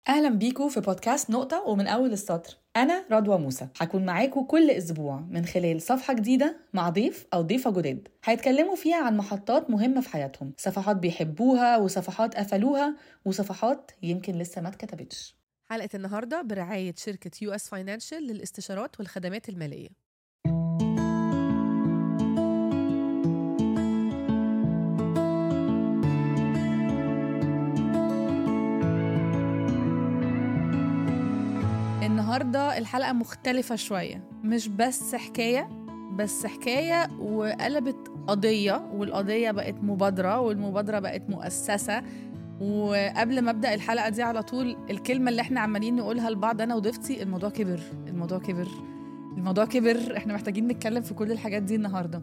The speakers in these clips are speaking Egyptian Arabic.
اهلا بيكم في بودكاست نقطة ومن اول السطر انا رضوى موسى هكون معاكم كل اسبوع من خلال صفحة جديدة مع ضيف او ضيفة جداد هيتكلموا فيها عن محطات مهمة في حياتهم صفحات بيحبوها وصفحات قفلوها وصفحات يمكن لسه ما اتكتبتش حلقة النهاردة برعاية شركة يو اس فاينانشال للاستشارات والخدمات المالية النهاردة الحلقة مختلفة شوية مش بس حكاية بس حكاية وقلبت قضية والقضية بقت مبادرة والمبادرة بقت مؤسسة وقبل ما ابدا الحلقه دي على طول الكلمه اللي احنا عمالين نقولها لبعض انا وضيفتي الموضوع كبر الموضوع كبر الموضوع كبر احنا محتاجين نتكلم في كل الحاجات دي النهارده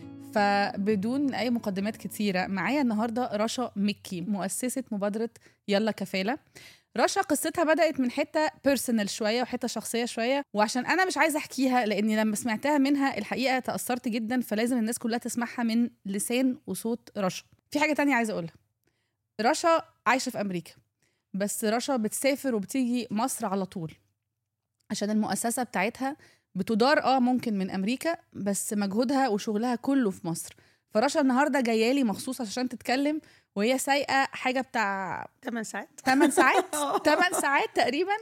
فبدون اي مقدمات كتيره معايا النهارده رشا مكي مؤسسه مبادره يلا كفاله رشا قصتها بدأت من حتة بيرسونال شوية وحتة شخصية شوية وعشان أنا مش عايزة أحكيها لأني لما سمعتها منها الحقيقة تأثرت جدا فلازم الناس كلها تسمعها من لسان وصوت رشا في حاجة تانية عايزة أقولها رشا عايشة في أمريكا بس رشا بتسافر وبتيجي مصر على طول عشان المؤسسة بتاعتها بتدار اه ممكن من أمريكا بس مجهودها وشغلها كله في مصر فرشا النهارده جايه لي مخصوص عشان تتكلم وهي سايقه حاجه بتاع 8 ساعات 8 ساعات 8 ساعات تقريبا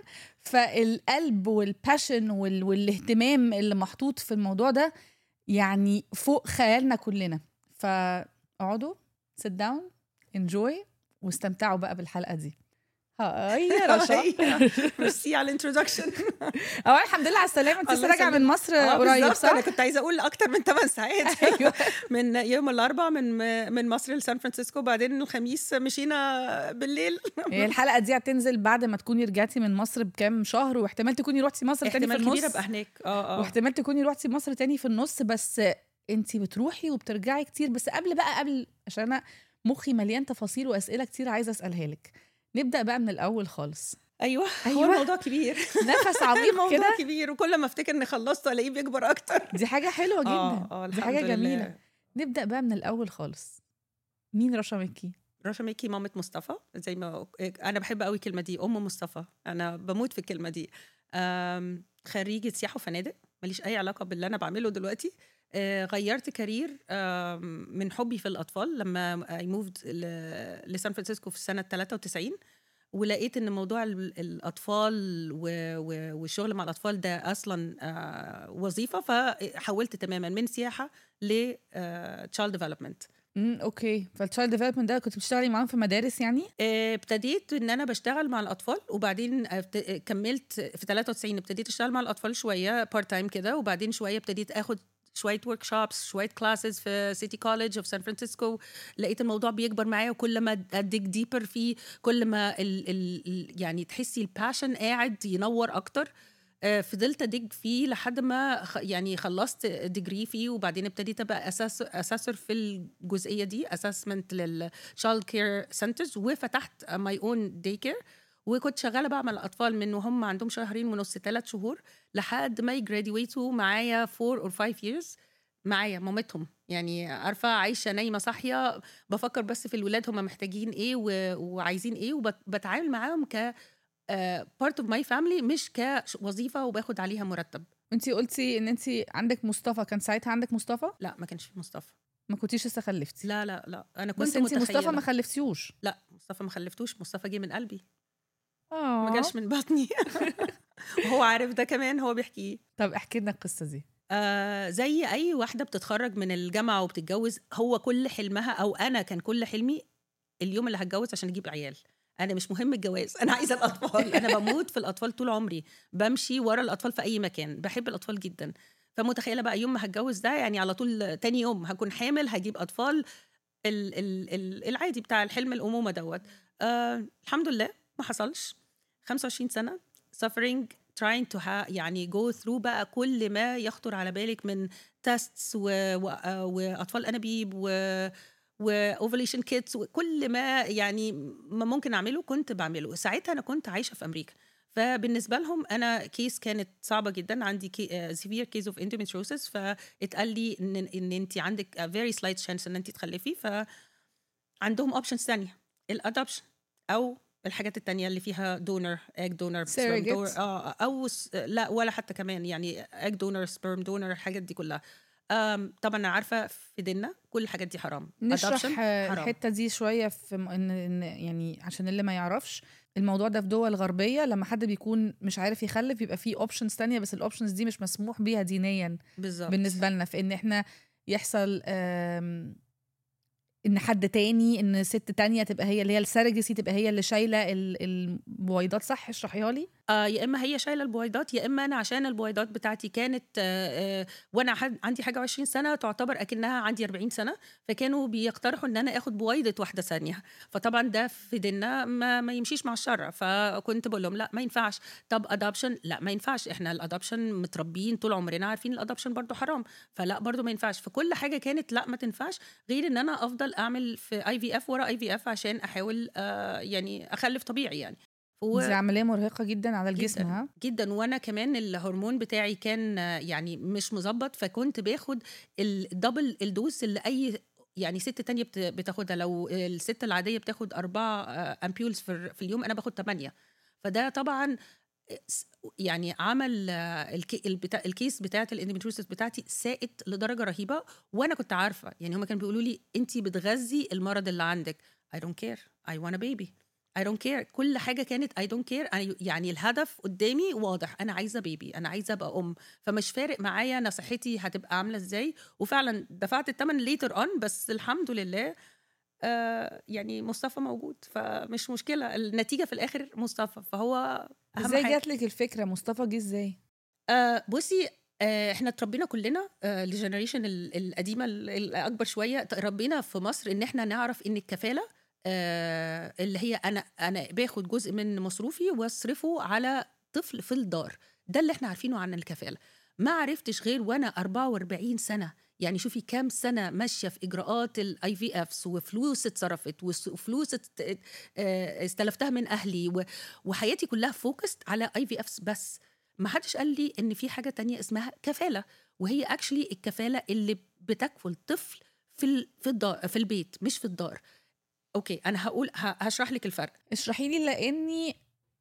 فالقلب والباشن وال... والاهتمام اللي محطوط في الموضوع ده يعني فوق خيالنا كلنا فاقعدوا sit down enjoy واستمتعوا بقى بالحلقه دي هاي يا رشا ميرسي على الانترودكشن اه الحمد لله على السلامه انت لسه راجعه من مصر قريب صح؟ انا كنت عايزه اقول اكتر من 8 ساعات ايوه من يوم الاربعاء من من مصر لسان فرانسيسكو بعدين الخميس مشينا بالليل هي الحلقه دي هتنزل بعد ما تكوني رجعتي من مصر بكام شهر واحتمال تكوني روحتي مصر تاني في احتمال كبير النص ابقى هناك اه اه واحتمال تكوني روحتي مصر تاني في النص بس انت بتروحي وبترجعي كتير بس قبل بقى قبل عشان انا مخي مليان تفاصيل واسئله كتير عايزه اسالها لك نبدا بقى من الاول خالص ايوه أيوة. هو الموضوع كبير نفس عميق الموضوع كده كبير وكل ما افتكر اني خلصت الاقيه بيكبر اكتر دي حاجه حلوه جدا اه اه دي الحمد حاجه لله. جميله نبدا بقى من الاول خالص مين رشا مكي رشا ميكي مامة مصطفى زي ما انا بحب قوي الكلمه دي ام مصطفى انا بموت في الكلمه دي أم، خريجه سياحه وفنادق ماليش اي علاقه باللي انا بعمله دلوقتي آه، غيرت كارير أم، من حبي في الاطفال لما اي موفد لسان فرانسيسكو في سنه 93 ولقيت ان موضوع ال- الاطفال و- و- والشغل مع الاطفال ده اصلا آه، وظيفه فحولت تماما من سياحه ل تشايلد ديفلوبمنت امم اوكي فالتشايلد ديفلوبمنت ده كنت بتشتغلي معاهم في مدارس يعني آه، ابتديت ان انا بشتغل مع الاطفال وبعدين ابت- آه، كملت في 93 ابتديت اشتغل مع الاطفال شويه بارت تايم كده وبعدين شويه ابتديت اخد شويه ورك شوبس شويه كلاسز في سيتي كولج اوف سان فرانسيسكو لقيت الموضوع بيكبر معايا وكل ما اديك ديبر فيه كل ما ال ال ال- يعني تحسي الباشن قاعد ينور اكتر آه، فضلت ادج فيه لحد ما خ- يعني خلصت ديجري فيه وبعدين ابتديت ابقى اساس اساسر في الجزئيه دي اسسمنت للتشايلد كير سنترز وفتحت ماي اون داي كير وكنت شغاله بقى مع الاطفال من وهم عندهم شهرين ونص ثلاث شهور لحد ما يجراديويتوا معايا 4 اور 5 years معايا مامتهم يعني عارفه عايشه نايمه صاحيه بفكر بس في الولاد هم محتاجين ايه و... وعايزين ايه وبتعامل معاهم ك بارت اوف ماي فاميلي مش كوظيفه وباخد عليها مرتب انت قلتي ان انت عندك مصطفى كان ساعتها عندك مصطفى لا ما كانش في مصطفى ما كنتيش لسه خلفتي لا لا لا انا كنت بس انت متخيله مصطفى ما خلفتيوش لا مصطفى ما خلفتوش مصطفى جه من قلبي اه ما جاش من بطني وهو عارف ده كمان هو بيحكيه طب احكي لنا القصه دي آه زي اي واحده بتتخرج من الجامعه وبتتجوز هو كل حلمها او انا كان كل حلمي اليوم اللي هتجوز عشان اجيب عيال انا مش مهم الجواز انا عايزه الاطفال انا بموت في الاطفال طول عمري بمشي ورا الاطفال في اي مكان بحب الاطفال جدا فمتخيله بقى يوم ما هتجوز ده يعني على طول تاني يوم هكون حامل هجيب اطفال ال ال ال العادي بتاع الحلم الامومه دوت آه الحمد لله ما حصلش 25 سنه suffering trying to ha يعني go through بقى كل ما يخطر على بالك من tests و... و... آه، واطفال انابيب و واوفليشن كيتس وكل ما يعني ما ممكن اعمله كنت بعمله ساعتها انا كنت عايشه في امريكا فبالنسبه لهم انا كيس كانت صعبه جدا عندي سيفير كيس اوف اندوميتروسس فاتقال لي ان ان انت عندك فيري سلايت شانس ان انت تخلفي ف عندهم اوبشنز ثانيه الادوبشن او الحاجات التانية اللي فيها دونر اج دونر Surrogate. اه او س- لا ولا حتى كمان يعني اج دونر سبرم دونر الحاجات دي كلها أم طبعا انا عارفه في ديننا كل الحاجات دي حرام نشرح Adoption آه، حرام. الحته دي شويه في م- ان إن يعني عشان اللي ما يعرفش الموضوع ده في دول غربيه لما حد بيكون مش عارف يخلف بيبقى فيه اوبشنز تانية بس الاوبشنز دي مش مسموح بيها دينيا بالظبط بالنسبه لنا في ان احنا يحصل آم، ان حد تاني ان ست تانية تبقى هي اللي هي السرجسي تبقى هي اللي شايله ال- البويضات صح اشرحيها لي آه يا اما هي شايله البويضات يا اما انا عشان البويضات بتاعتي كانت آه آه وانا حد عندي حاجه 20 سنه تعتبر اكنها عندي 40 سنه فكانوا بيقترحوا ان انا اخد بويضه واحده ثانيه فطبعا ده في ديننا ما, ما يمشيش مع الشرع فكنت بقول لهم لا ما ينفعش طب ادابشن لا ما ينفعش احنا الادابشن متربيين طول عمرنا عارفين الادابشن برضو حرام فلا برضو ما ينفعش فكل حاجه كانت لا ما تنفعش غير ان انا افضل اعمل في اي في اف ورا اي في اف عشان احاول آه يعني اخلف طبيعي يعني و- دي عمليه مرهقه جدا على الجسم جداً. ها جدا وانا كمان الهرمون بتاعي كان آه، يعني مش مظبط فكنت باخد الدبل الدوز اللي اي يعني ست تانية بت- بتاخدها لو الست العادية بتاخد أربعة آه، أمبيولز في في اليوم أنا باخد تمانية فده طبعا آه، س- يعني عمل آه، الكي البتا الكيس بتاعت الاندوميتريوسيس بتاعتي ساءت لدرجة رهيبة وأنا كنت عارفة يعني هما كانوا بيقولوا لي أنت بتغذي المرض اللي عندك I don't care I want a baby I don't care كل حاجة كانت I don't care أنا يعني الهدف قدامي واضح أنا عايزة بيبي أنا عايزة أبقى أم فمش فارق معايا أنا صحتي هتبقى عاملة إزاي وفعلا دفعت الثمن ليتر أون بس الحمد لله آه يعني مصطفى موجود فمش مشكلة النتيجة في الآخر مصطفى فهو أهم ازاي حاجة جات لك الفكره مصطفى جه ازاي آه بصي آه احنا اتربينا كلنا آه الجنريشن ال- القديمه ال- الاكبر شويه تربينا في مصر ان احنا نعرف ان الكفاله آه اللي هي انا انا باخد جزء من مصروفي واصرفه على طفل في الدار ده اللي احنا عارفينه عن الكفاله ما عرفتش غير وانا 44 سنه يعني شوفي كام سنه ماشيه في اجراءات الاي في افس وفلوس اتصرفت وس- وفلوس ات- آه، استلفتها من اهلي و- وحياتي كلها فوكست على اي في افس بس ما حدش قال لي ان في حاجه تانية اسمها كفاله وهي اكشلي الكفاله اللي بتكفل طفل في ال- في الدار في البيت مش في الدار اوكي انا هقول ه- هشرح لك الفرق اشرحي لي لاني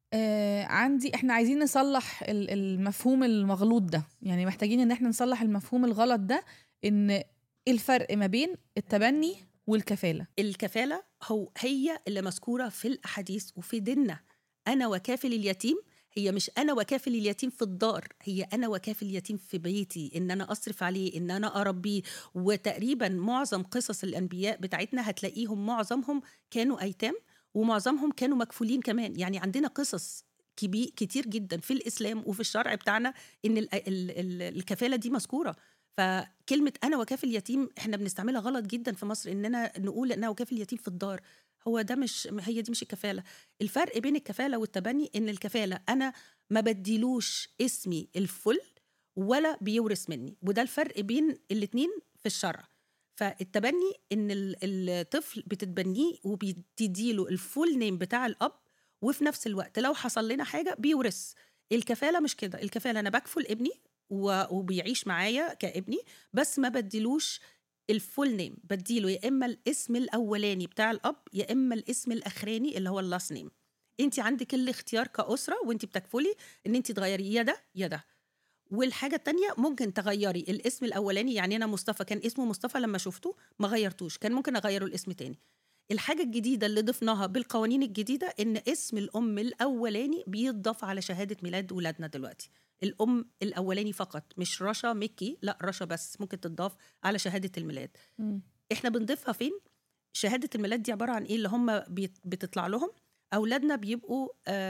آه عندي احنا عايزين نصلح ال- المفهوم المغلوط ده يعني محتاجين ان احنا نصلح المفهوم الغلط ده ان إيه الفرق ما بين التبني والكفاله الكفاله هو هي اللي مذكوره في الاحاديث وفي ديننا انا وكافل اليتيم هي مش انا وكافل اليتيم في الدار هي انا وكافل اليتيم في بيتي ان انا اصرف عليه ان انا اربيه وتقريبا معظم قصص الانبياء بتاعتنا هتلاقيهم معظمهم كانوا ايتام ومعظمهم كانوا مكفولين كمان يعني عندنا قصص كبير كتير جدا في الاسلام وفي الشرع بتاعنا ان ال ال ال الكفاله دي مذكوره فكلمه انا وكافل اليتيم احنا بنستعملها غلط جدا في مصر اننا نقول انا وكافل اليتيم في الدار هو ده مش هي دي مش الكفاله الفرق بين الكفاله والتبني ان الكفاله انا ما بديلوش اسمي الفل ولا بيورث مني وده الفرق بين الاتنين في الشرع فالتبني ان ال- الطفل بتتبنيه وبتديله الفول نيم بتاع الاب وفي نفس الوقت لو حصل لنا حاجه بيورث الكفاله مش كده الكفاله انا بكفل ابني و- وبيعيش معايا كابني بس ما بديلوش الفول نيم بديله يا اما الاسم الاولاني بتاع الاب يا اما الاسم الاخراني اللي هو اللاست نيم انت عندك الاختيار كاسره وانت بتكفلي ان انت تغيري يا ده يا ده والحاجه التانية ممكن تغيري الاسم الاولاني يعني انا مصطفى كان اسمه مصطفى لما شفته ما غيرتوش كان ممكن اغيره الاسم تاني الحاجة الجديدة اللي ضفناها بالقوانين الجديدة إن اسم الأم الأولاني بيتضاف على شهادة ميلاد ولادنا دلوقتي الأم الأولاني فقط مش رشا مكي لا رشا بس ممكن تتضاف على شهادة الميلاد احنا بنضيفها فين شهاده الميلاد دي عباره عن ايه اللي هم بيت- بتطلع لهم اولادنا بيبقوا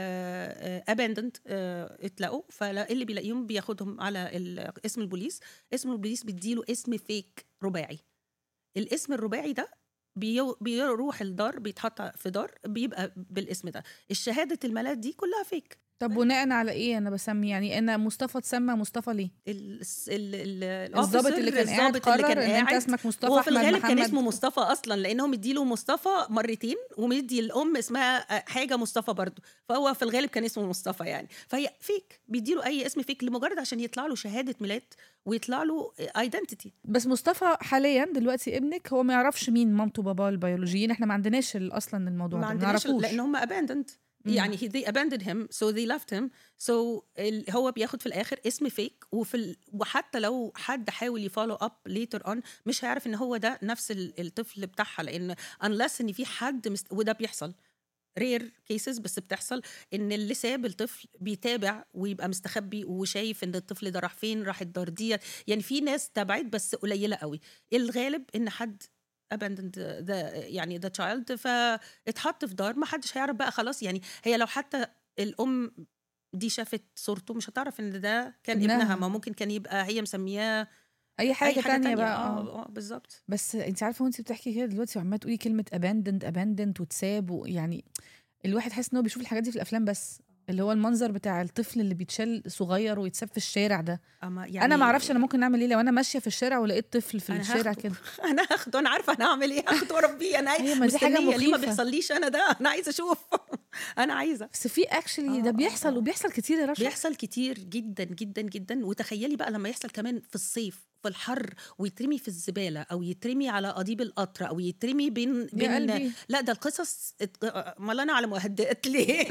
اباندنت اتلاقوا فاللي بيلاقيهم بياخدهم على ال- اسم البوليس اسم البوليس بيديله اسم فيك رباعي الاسم الرباعي ده بيو- بيروح الدار بيتحط في دار بيبقى بالاسم ده الشهاده الميلاد دي كلها فيك طب بناء على ايه انا بسمي يعني انا مصطفى تسمى مصطفى ليه ال- ال- ال- الضابط الofficer، اللي كان قاعد الضابط اللي قرر كان ان انت قاعد اسمك مصطفى هو في احمد الغالب محمد كان اسمه مصطفى اصلا لانه مديله مصطفى مرتين ومدي الام اسمها حاجه مصطفى برضو فهو في الغالب كان اسمه مصطفى يعني فهي فيك بيديله اي اسم فيك لمجرد عشان يطلع له شهاده ميلاد ويطلع له ايدنتيتي بس مصطفى حاليا دلوقتي ابنك هو ما يعرفش مين مامته وباباه البيولوجيين احنا ما عندناش ال- اصلا الموضوع ما ده ما عندناش نعرفوش لان هم abandoned مم. يعني he, they abandoned him so they left him so ال- هو بياخد في الاخر اسم فيك وفي ال... وحتى لو حد حاول يفولو اب later on مش هيعرف ان هو ده نفس ال- الطفل بتاعها لان unless ان في حد مست... وده بيحصل رير كيسز بس بتحصل ان اللي ساب الطفل بيتابع ويبقى مستخبي وشايف ان الطفل ده راح فين راح الدار دي يعني في ناس تابعت بس قليله قوي الغالب ان حد abandoned the يعني the child فاتحط في دار ما حدش هيعرف بقى خلاص يعني هي لو حتى الام دي شافت صورته مش هتعرف ان ده كان ابنها. ابنها ما ممكن كان يبقى هي مسمياه اي حاجه, اي تانية, بقى اه آه. اه بالظبط بس انت عارفه وانت بتحكي كده دلوقتي وعماله تقولي كلمه abandoned abandoned وتساب ويعني الواحد حاسس ان هو بيشوف الحاجات دي في الافلام بس اللي هو المنظر بتاع الطفل اللي بيتشال صغير ويتساب في الشارع ده اما يعني يعني انا ما اعرفش انا ممكن اعمل ايه لو انا ماشيه في الشارع ولقيت طفل في أنا الشارع هاخده. كده انا هاخده انا عارفه انا هعمل ايه هاخده واربيه انا أيوة، ما دي حاجة مستنية ليه ما مخيفة. بيحصليش انا ده انا عايزه اشوف انا عايزه بس في اكشلي آه، ده آه، بيحصل آه. وبيحصل كتير يا رشا بيحصل كتير جدا جدا جدا وتخيلي بقى لما يحصل كمان في الصيف في الحر ويترمي في الزباله او يترمي على قضيب القطر او يترمي بين يا بين قلبي لا ده القصص ات- امال انا على مهدئات ليه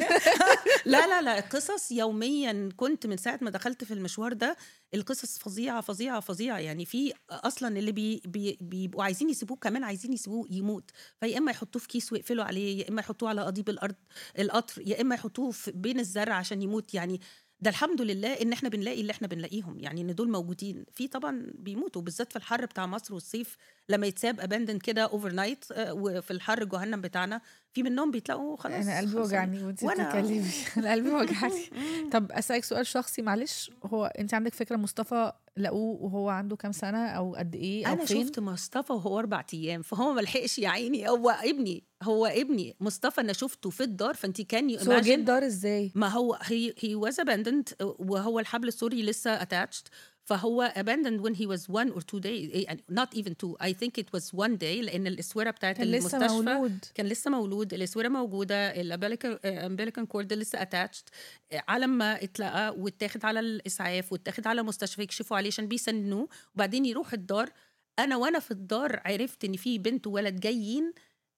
لا لا لا القصص يوميا كنت من ساعه ما دخلت في المشوار ده القصص فظيعه فظيعه فظيعه يعني في اصلا اللي بي بي بيبقوا عايزين يسيبوه كمان عايزين يسيبوه يموت فيا اما يحطوه في كيس ويقفلوا عليه يا اما يحطوه على قضيب الارض القطر يا اما يحطوه في بين الزرع عشان يموت يعني ده الحمد لله ان احنا بنلاقي اللي احنا بنلاقيهم يعني ان دول موجودين في طبعا بيموتوا بالذات في الحر بتاع مصر والصيف لما يتساب اباندن كده اوفر نايت وفي الحر جهنم بتاعنا في منهم بيتلاقوا خلاص انا قلبي خلاص. وجعني وانت وأنا- بتتكلمي انا قلبي وجعني طب اسالك سؤال شخصي معلش هو انت عندك فكره مصطفى لقوه وهو عنده كام سنه او قد ايه او انا فين شفت مصطفى وهو اربع ايام فهو ما لحقش يا عيني هو ابني هو ابني مصطفى انا شفته في الدار فانت كان بس هو جه الدار ازاي ما هو هي هي واز abandoned وهو الحبل السوري لسه attached فهو abandoned when he was one or two days يعني not even two I think it was one day لأن الأسورة بتاعت كان لسه المستشفى مولود كان لسه مولود الأسورة موجودة الأمبليكان كورد لسه attached على ما اتلقى واتاخد على الإسعاف واتاخد على مستشفى يكشفوا عليه عشان بيسنوه وبعدين يروح الدار أنا وأنا في الدار عرفت إن في بنت وولد جايين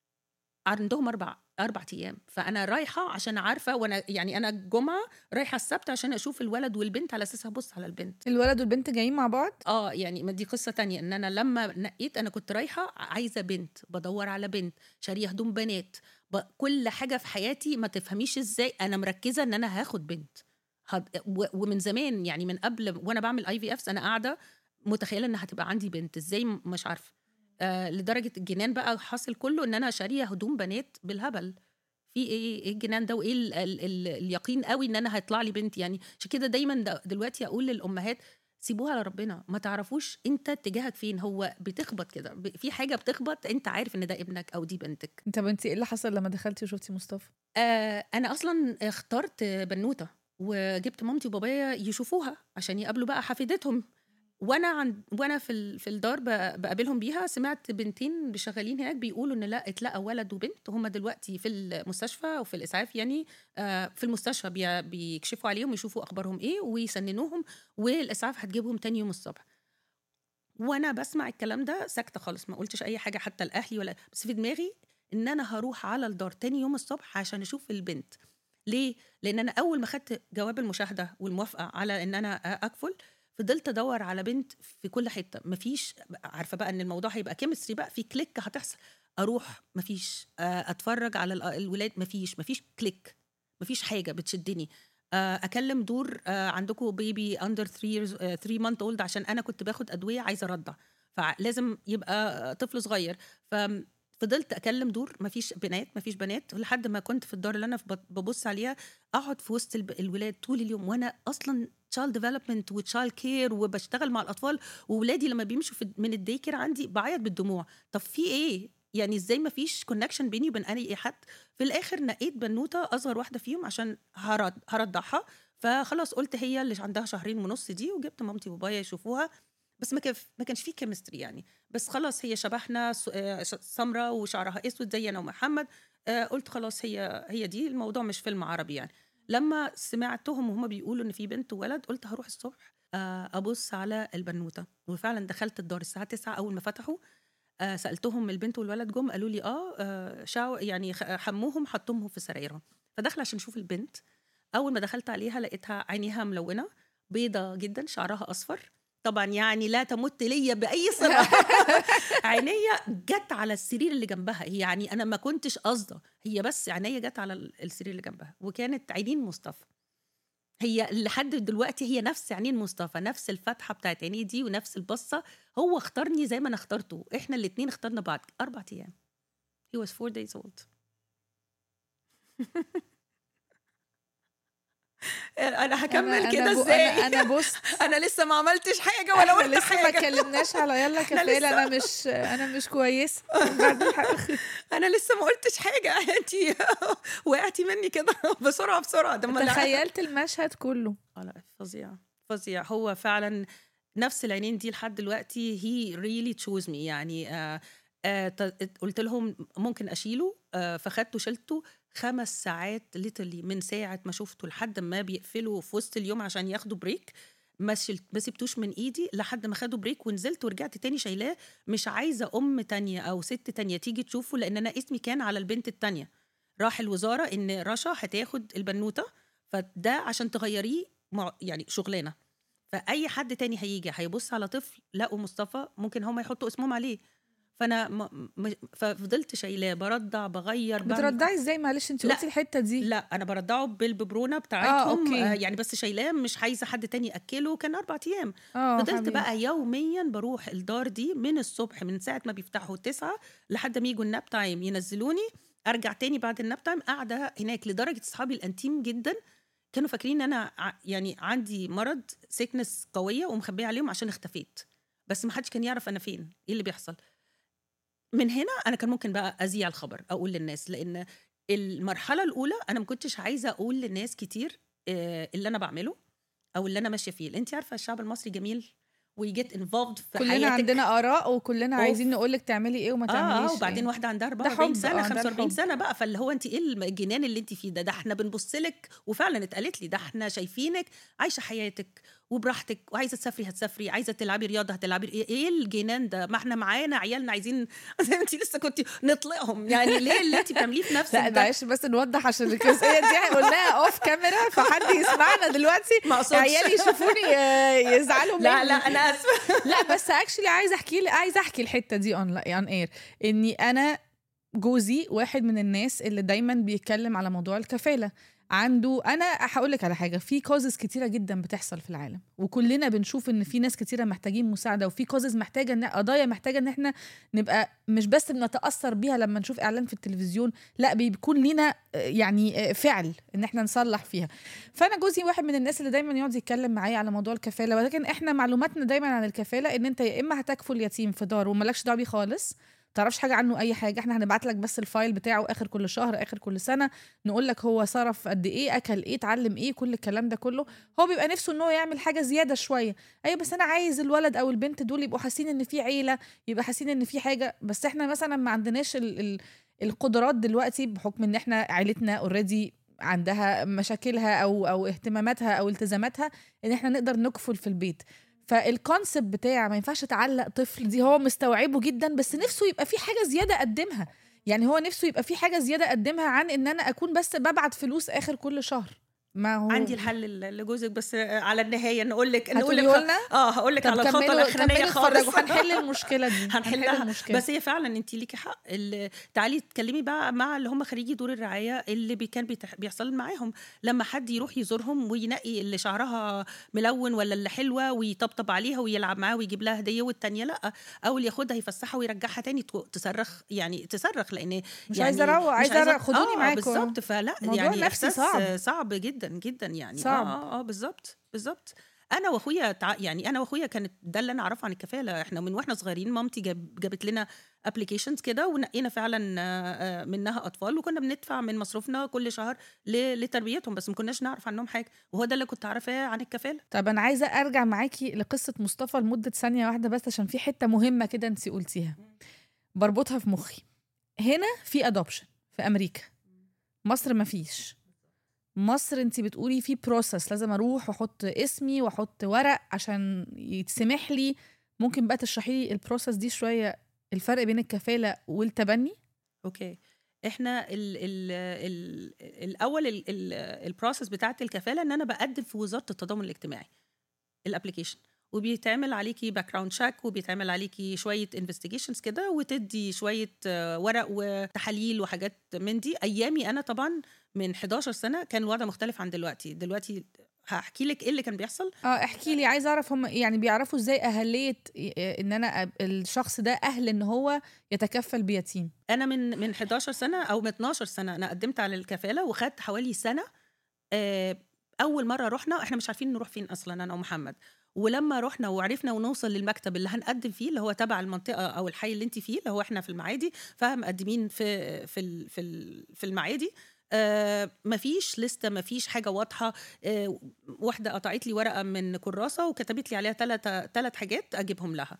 عندهم اربع اربع ايام فانا رايحه عشان عارفه وانا يعني انا الجمعه رايحه السبت عشان اشوف الولد والبنت على اساس هبص على البنت الولد والبنت جايين مع بعض اه يعني ما دي قصه تانية ان انا لما نقيت انا كنت رايحه عايزه بنت بدور على بنت شاريه هدوم بنات ب... كل حاجه في حياتي ما تفهميش ازاي انا مركزه ان انا هاخد بنت هد... و... ومن زمان يعني من قبل وانا بعمل اي في افس انا قاعده متخيله ان هتبقى عندي بنت ازاي م- مش عارفه آه لدرجه الجنان بقى حاصل كله ان انا شاريه هدوم بنات بالهبل في ايه ايه الجنان ده وايه ال ال ال اليقين قوي ان انا هيطلع لي بنت يعني عشان كده دايما د- دلوقتي اقول للامهات سيبوها لربنا ما تعرفوش انت اتجاهك فين هو بتخبط كده ب- في حاجه بتخبط انت عارف ان ده ابنك او دي بنتك طب انت ايه اللي حصل لما دخلتي وشفتي مصطفى آه انا اصلا اخترت بنوته وجبت مامتي وبابايا يشوفوها عشان يقابلوا بقى حفيدتهم وانا عند وانا في ال... في الدار ب- بقابلهم بيها سمعت بنتين شغالين هناك بيقولوا ان لا اتلقى ولد وبنت هم دلوقتي في المستشفى او في الاسعاف يعني آه في المستشفى بي... بيكشفوا عليهم يشوفوا اخبارهم ايه ويسننوهم والاسعاف هتجيبهم تاني يوم الصبح وانا بسمع الكلام ده ساكته خالص ما قلتش اي حاجه حتى لاهلي ولا بس في دماغي ان انا هروح على الدار تاني يوم الصبح عشان اشوف البنت ليه لان انا اول ما خدت جواب المشاهده والموافقه على ان انا اكفل فضلت ادور على بنت في كل حته مفيش عارفه بقى ان الموضوع هيبقى كيمستري بقى في كليك هتحصل اروح مفيش آه، اتفرج على ال- الولاد مفيش مفيش كليك مفيش حاجه بتشدني آه، اكلم دور آه، عندكم بيبي اندر 3 3 مانث اولد عشان انا كنت باخد ادويه عايزه ارضع فلازم يبقى طفل صغير ففضلت اكلم دور مفيش بنات مفيش بنات لحد ما كنت في الدار اللي انا في- ببص عليها اقعد في وسط الب- الولاد طول اليوم وانا اصلا تشايلد ديفلوبمنت وتشايلد كير وبشتغل مع الاطفال وولادي لما بيمشوا في من الديكر عندي بعيط بالدموع طب في ايه يعني ازاي ما فيش كونكشن بيني وبين اي حد في الاخر نقيت بنوته اصغر واحده فيهم عشان هرد هرضعها فخلاص قلت هي اللي عندها شهرين ونص دي وجبت مامتي وبابايا يشوفوها بس ما كيف ما كانش فيه كيمستري يعني بس خلاص هي شبهنا س- آه، ش- سمرة وشعرها اسود زي انا ومحمد آه، قلت خلاص هي هي دي الموضوع مش فيلم عربي يعني لما سمعتهم وهم بيقولوا ان في بنت وولد قلت هروح الصبح آه، ابص على البنوته وفعلا دخلت الدار الساعه 9 اول ما فتحوا آه، سالتهم البنت والولد جم قالوا لي اه, آه شاو يعني خ- حموهم حطوهم في سرايرهم فداخله عشان اشوف البنت اول ما دخلت عليها لقيتها عينيها ملونه بيضه جدا شعرها اصفر طبعا يعني لا تمت ليا باي صله عينيا جت على السرير اللي جنبها هي يعني انا ما كنتش قاصده هي بس عينيا جت على ال- السرير اللي جنبها وكانت عينين مصطفى هي لحد دلوقتي هي نفس عينين مصطفى نفس الفتحه بتاعت عينيه دي ونفس البصه هو اختارني زي ما انا اخترته احنا الاثنين اخترنا بعض اربع ايام he was four days old انا هكمل أنا- كده أنا بو- ازاي انا انا بص انا لسه ما عملتش حاجه ولا احنا قلت لسه ما حاجه اتكلمناش على يلا كفاله لسه- انا مش انا مش كويسه بعد الحلقة. انا لسه ما قلتش حاجه انت وقعتي مني كده بسرعه بسرعه ده ما أنا- تخيلت المشهد كله آه لا فظيع فظيع هو فعلا نفس العينين دي لحد دلوقتي هي ريلي تشوز مي يعني آه آه ت- قلت لهم ممكن اشيله آه فخدته شلته خمس ساعات ليترلي من ساعه ما شفته لحد ما بيقفلوا في وسط اليوم عشان ياخدوا بريك ما شلت ما سبتوش من ايدي لحد ما خدوا بريك ونزلت ورجعت تاني شايلاه مش عايزه ام تانية او ست تانية تيجي تشوفه لان انا اسمي كان على البنت التانية راح الوزاره ان رشا هتاخد البنوته فده عشان تغيريه مع يعني شغلانه فاي حد تاني هيجي هيبص على طفل لقوا مصطفى ممكن هم يحطوا اسمهم عليه فانا م... م... ففضلت شايلاه برضع بغير بعمل- بترضعي ازاي معلش انت لا. قلتي الحته دي لا انا برضعه بالببرونه بتاعتهم أوكي. آه يعني بس شايلاه مش عايزه حد تاني ياكله كان اربع ايام اه فضلت حبيبي. بقى يوميا بروح الدار دي من الصبح من ساعه ما بيفتحوا تسعة لحد ما يجوا الناب تايم ينزلوني ارجع تاني بعد الناب تايم قاعده هناك لدرجه اصحابي الانتيم جدا كانوا فاكرين ان انا ع- يعني عندي مرض سيكنس قويه ومخبيه عليهم عشان اختفيت بس ما حدش كان يعرف انا فين ايه اللي بيحصل من هنا انا كان ممكن بقى اذيع الخبر اقول للناس لان المرحله الاولى انا ما كنتش عايزه اقول للناس كتير آه، اللي انا بعمله او اللي انا ماشيه فيه انت عارفه الشعب المصري جميل ويجيت انفولد في كلنا حياتك عندنا اراء وكلنا أوف. عايزين نقول لك تعملي ايه وما تعمليش اه وبعدين إيه. واحده عندها حب، 44 سنه آه، ده 45 الحب. سنه بقى فاللي هو انت ايه الجنان اللي انت فيه ده ده احنا بنبص لك وفعلا اتقالت لي ده احنا شايفينك عايشه حياتك وبراحتك وعايزه تسافري هتسافري عايزه تلعبي رياضه هتلعبي ايه ايه الجنان ده ما احنا معانا عيالنا عايزين زي ما انت لسه كنت نطلقهم يعني ليه اللي انت بتعمليه في نفسك لا ده معلش بس نوضح عشان الجزئيه دي قلناها اوف كاميرا فحد يسمعنا دلوقتي ما اقصدش عيالي يشوفوني آه، يزعلوا مني لا لا انا اسفه لا بس اكشلي عايزه احكي عايزه احكي الحته دي اون اون اير اني انا جوزي واحد من الناس اللي دايما بيتكلم على موضوع الكفاله عنده انا هقول لك على حاجه في كوزز كتيره جدا بتحصل في العالم وكلنا بنشوف ان في ناس كتيره محتاجين مساعده وفي كوزز محتاجه ان قضايا محتاجه ان احنا نبقى مش بس بنتاثر بيها لما نشوف اعلان في التلفزيون لا بيكون لينا آه، يعني آه، فعل ان احنا نصلح فيها فانا جوزي واحد من الناس اللي دايما يقعد يتكلم معايا على موضوع الكفاله ولكن احنا معلوماتنا دايما عن الكفاله ان انت يا اما هتكفل يتيم في دار ومالكش دعوه بيه خالص تعرفش حاجه عنه اي حاجه احنا هنبعت لك بس الفايل بتاعه اخر كل شهر اخر كل سنه نقول لك هو صرف قد ايه اكل ايه اتعلم ايه كل الكلام ده كله هو بيبقى نفسه ان هو يعمل حاجه زياده شويه ايوه بس انا عايز الولد او البنت دول يبقوا حاسين ان في عيله يبقى حاسين ان في حاجه بس احنا مثلا ما عندناش ال ال القدرات دلوقتي بحكم ان احنا عيلتنا اوريدي عندها مشاكلها او او اهتماماتها او التزاماتها ان احنا نقدر نكفل في البيت فالكونسبت بتاع ما ينفعش تعلق طفل دي هو مستوعبه جدا بس نفسه يبقى في حاجه زياده اقدمها يعني هو نفسه يبقى في حاجه زياده اقدمها عن ان انا اكون بس ببعت فلوس اخر كل شهر ما هو عندي الحل لجوزك بس على النهايه نقول لك نقول هتقولي لك لنا اه هقول لك طب على الخطوه كملوا الاخرانيه كملوا خالص اتفرجوا هنحل المشكله دي هنحل هنحلها المشكله بس هي فعلا انت ليكي حق ال- تعالي تكلمي بقى مع اللي هم خريجي دور الرعايه اللي بي كان بيتح- بيحصل معاهم لما حد يروح يزورهم وينقي اللي شعرها ملون ولا اللي حلوه ويطبطب عليها ويلعب معاها ويجيب لها هديه والتانيه لا او اللي ياخدها يفسحها ويرجعها تاني تو- تصرخ يعني تصرخ لان مش يعني عايزه اروق مش عايزه أروق. خدوني آه معاكم بالظبط فلا موضوع يعني نفسي إحساس صعب. صعب جدا جدا يعني صعب. اه اه, آه بالظبط بالظبط انا واخويا تع... يعني انا واخويا كانت ده اللي انا اعرفه عن الكفاله احنا من واحنا صغيرين مامتي جاب... جابت لنا ابلكيشنز كده ونقينا فعلا آه، آه، منها اطفال وكنا بندفع من مصروفنا كل شهر ل... لتربيتهم بس ما كناش نعرف عنهم حاجه وهو ده اللي كنت عارفاه عن الكفاله طب انا عايزه ارجع معاكي لقصه مصطفى لمده ثانيه واحده بس عشان في حته مهمه كده انت قلتيها بربطها في مخي هنا في ادوبشن في امريكا مصر ما فيش مصر انت بتقولي في بروسس لازم اروح واحط اسمي واحط ورق عشان يتسمح لي ممكن بقى تشرحي لي البروسس دي شويه الفرق بين الكفاله والتبني اوكي احنا ال ال ال الاول ال- ال- البروسيس بتاعه الكفاله ان انا بقدم في وزاره التضامن الاجتماعي الابلكيشن وبيتعمل عليكي باك جراوند تشيك وبيتعمل عليكي شويه انفستيجيشنز كده وتدي شويه آه، ورق وتحاليل وحاجات من دي ايامي انا طبعا من 11 سنه كان الوضع مختلف عن دلوقتي دلوقتي هحكي لك ايه اللي كان بيحصل اه احكي لي عايزه اعرف هم يعني بيعرفوا ازاي اهليه آه، ان انا أب- الشخص ده اهل ان هو يتكفل بيتيم انا من من 11 سنه او من 12 سنه انا قدمت على الكفاله وخدت حوالي سنه آه، اول مره رحنا احنا مش عارفين نروح فين اصلا انا ومحمد ولما رحنا وعرفنا ونوصل للمكتب اللي هنقدم فيه اللي هو تبع المنطقه او الحي اللي انت فيه اللي هو احنا في المعادي فمقدمين في في ال- في ال- في المعادي آه مفيش لسته مفيش حاجه واضحه آه واحده قطعت لي ورقه من كراسه وكتبت لي عليها ثلاث ثلاث حاجات اجيبهم لها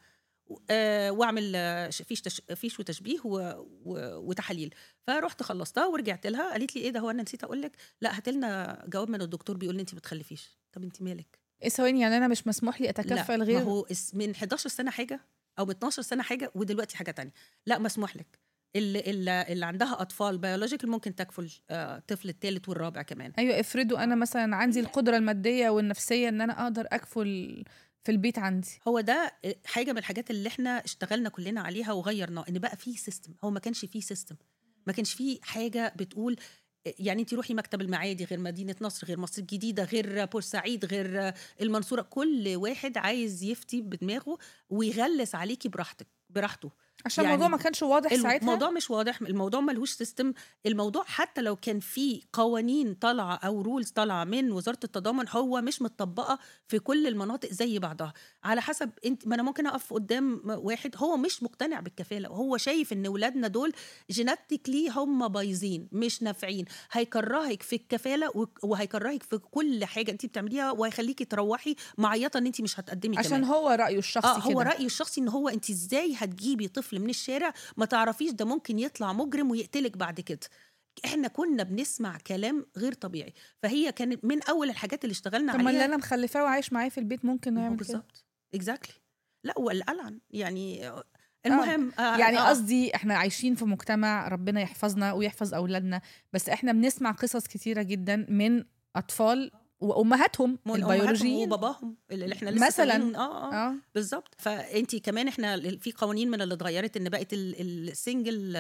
آه واعمل آه، ش- فيش تش... فيش وتشبيه و... و... وتحاليل فرحت خلصتها ورجعت لها قالت لي ايه ده هو انا نسيت اقول لك لا هات لنا جواب من الدكتور بيقول لي انت بتخلفيش طب انت مالك ايه ثواني يعني انا مش مسموح لي اتكفل لا غير ما هو اس- من 11 سنه حاجه او من 12 سنه حاجه ودلوقتي حاجه تانية لا مسموح لك اللي, اللي, اللي عندها اطفال بيولوجيكال ممكن تكفل آه، الطفل الثالث والرابع كمان ايوه افرضوا انا مثلا عندي القدره الماديه والنفسيه ان انا اقدر اكفل في البيت عندي هو ده حاجه من الحاجات اللي احنا اشتغلنا كلنا عليها وغيرناه ان بقى في سيستم هو ما كانش فيه سيستم ما كانش فيه حاجه بتقول يعني انت روحي مكتب المعادي غير مدينه نصر غير مصر الجديده غير بورسعيد غير المنصوره كل واحد عايز يفتي بدماغه ويغلس عليكي براحتك براحته عشان يعني الموضوع ما كانش واضح ساعتها الموضوع مش واضح الموضوع ملهوش سيستم الموضوع حتى لو كان في قوانين طالعه او رولز طالعه من وزاره التضامن هو مش متطبقه في كل المناطق زي بعضها على حسب انت ما انا ممكن اقف قدام واحد هو مش مقتنع بالكفاله وهو شايف ان ولادنا دول جيناتيكلي هم بايظين مش نافعين هيكرهك في الكفاله وك- وهيكرهك في كل حاجه انت بتعمليها وهيخليكي تروحي معيطه ان انت مش هتقدمي عشان كمان هو رايه الشخصي اه هو كده رايي الشخصي ان هو انت ازاي هتجيبي طفل من الشارع ما تعرفيش ده ممكن يطلع مجرم ويقتلك بعد كده احنا كنا بنسمع كلام غير طبيعي فهي كانت من اول الحاجات اللي اشتغلنا طب ما اللي عليها انا مخلفاه وعايش معايا في البيت ممكن ما هو نعمل كده بالظبط اكزاكتلي لا والقلعن يعني المهم آه يعني آه قصدي احنا عايشين في مجتمع ربنا يحفظنا ويحفظ اولادنا بس احنا بنسمع قصص كتيره جدا من اطفال وامهاتهم من أمهاتهم البيولوجيين وباباهم اللي احنا لسه مثلاً. سامعين. اه اه اه بالظبط فانت كمان احنا في قوانين من اللي اتغيرت ان بقت ال- السنجل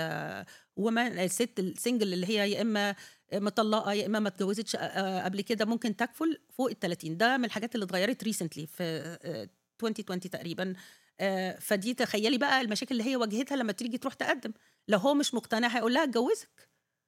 ومان الست السنجل اللي هي يا اما مطلقه يا اما ما اتجوزتش آه، قبل كده ممكن تكفل فوق ال 30 ده من الحاجات اللي اتغيرت ريسنتلي في آه، 2020 تقريبا آه، فدي تخيلي بقى المشاكل اللي هي واجهتها لما تيجي تروح تقدم لو هو مش مقتنع هيقول لها اتجوزك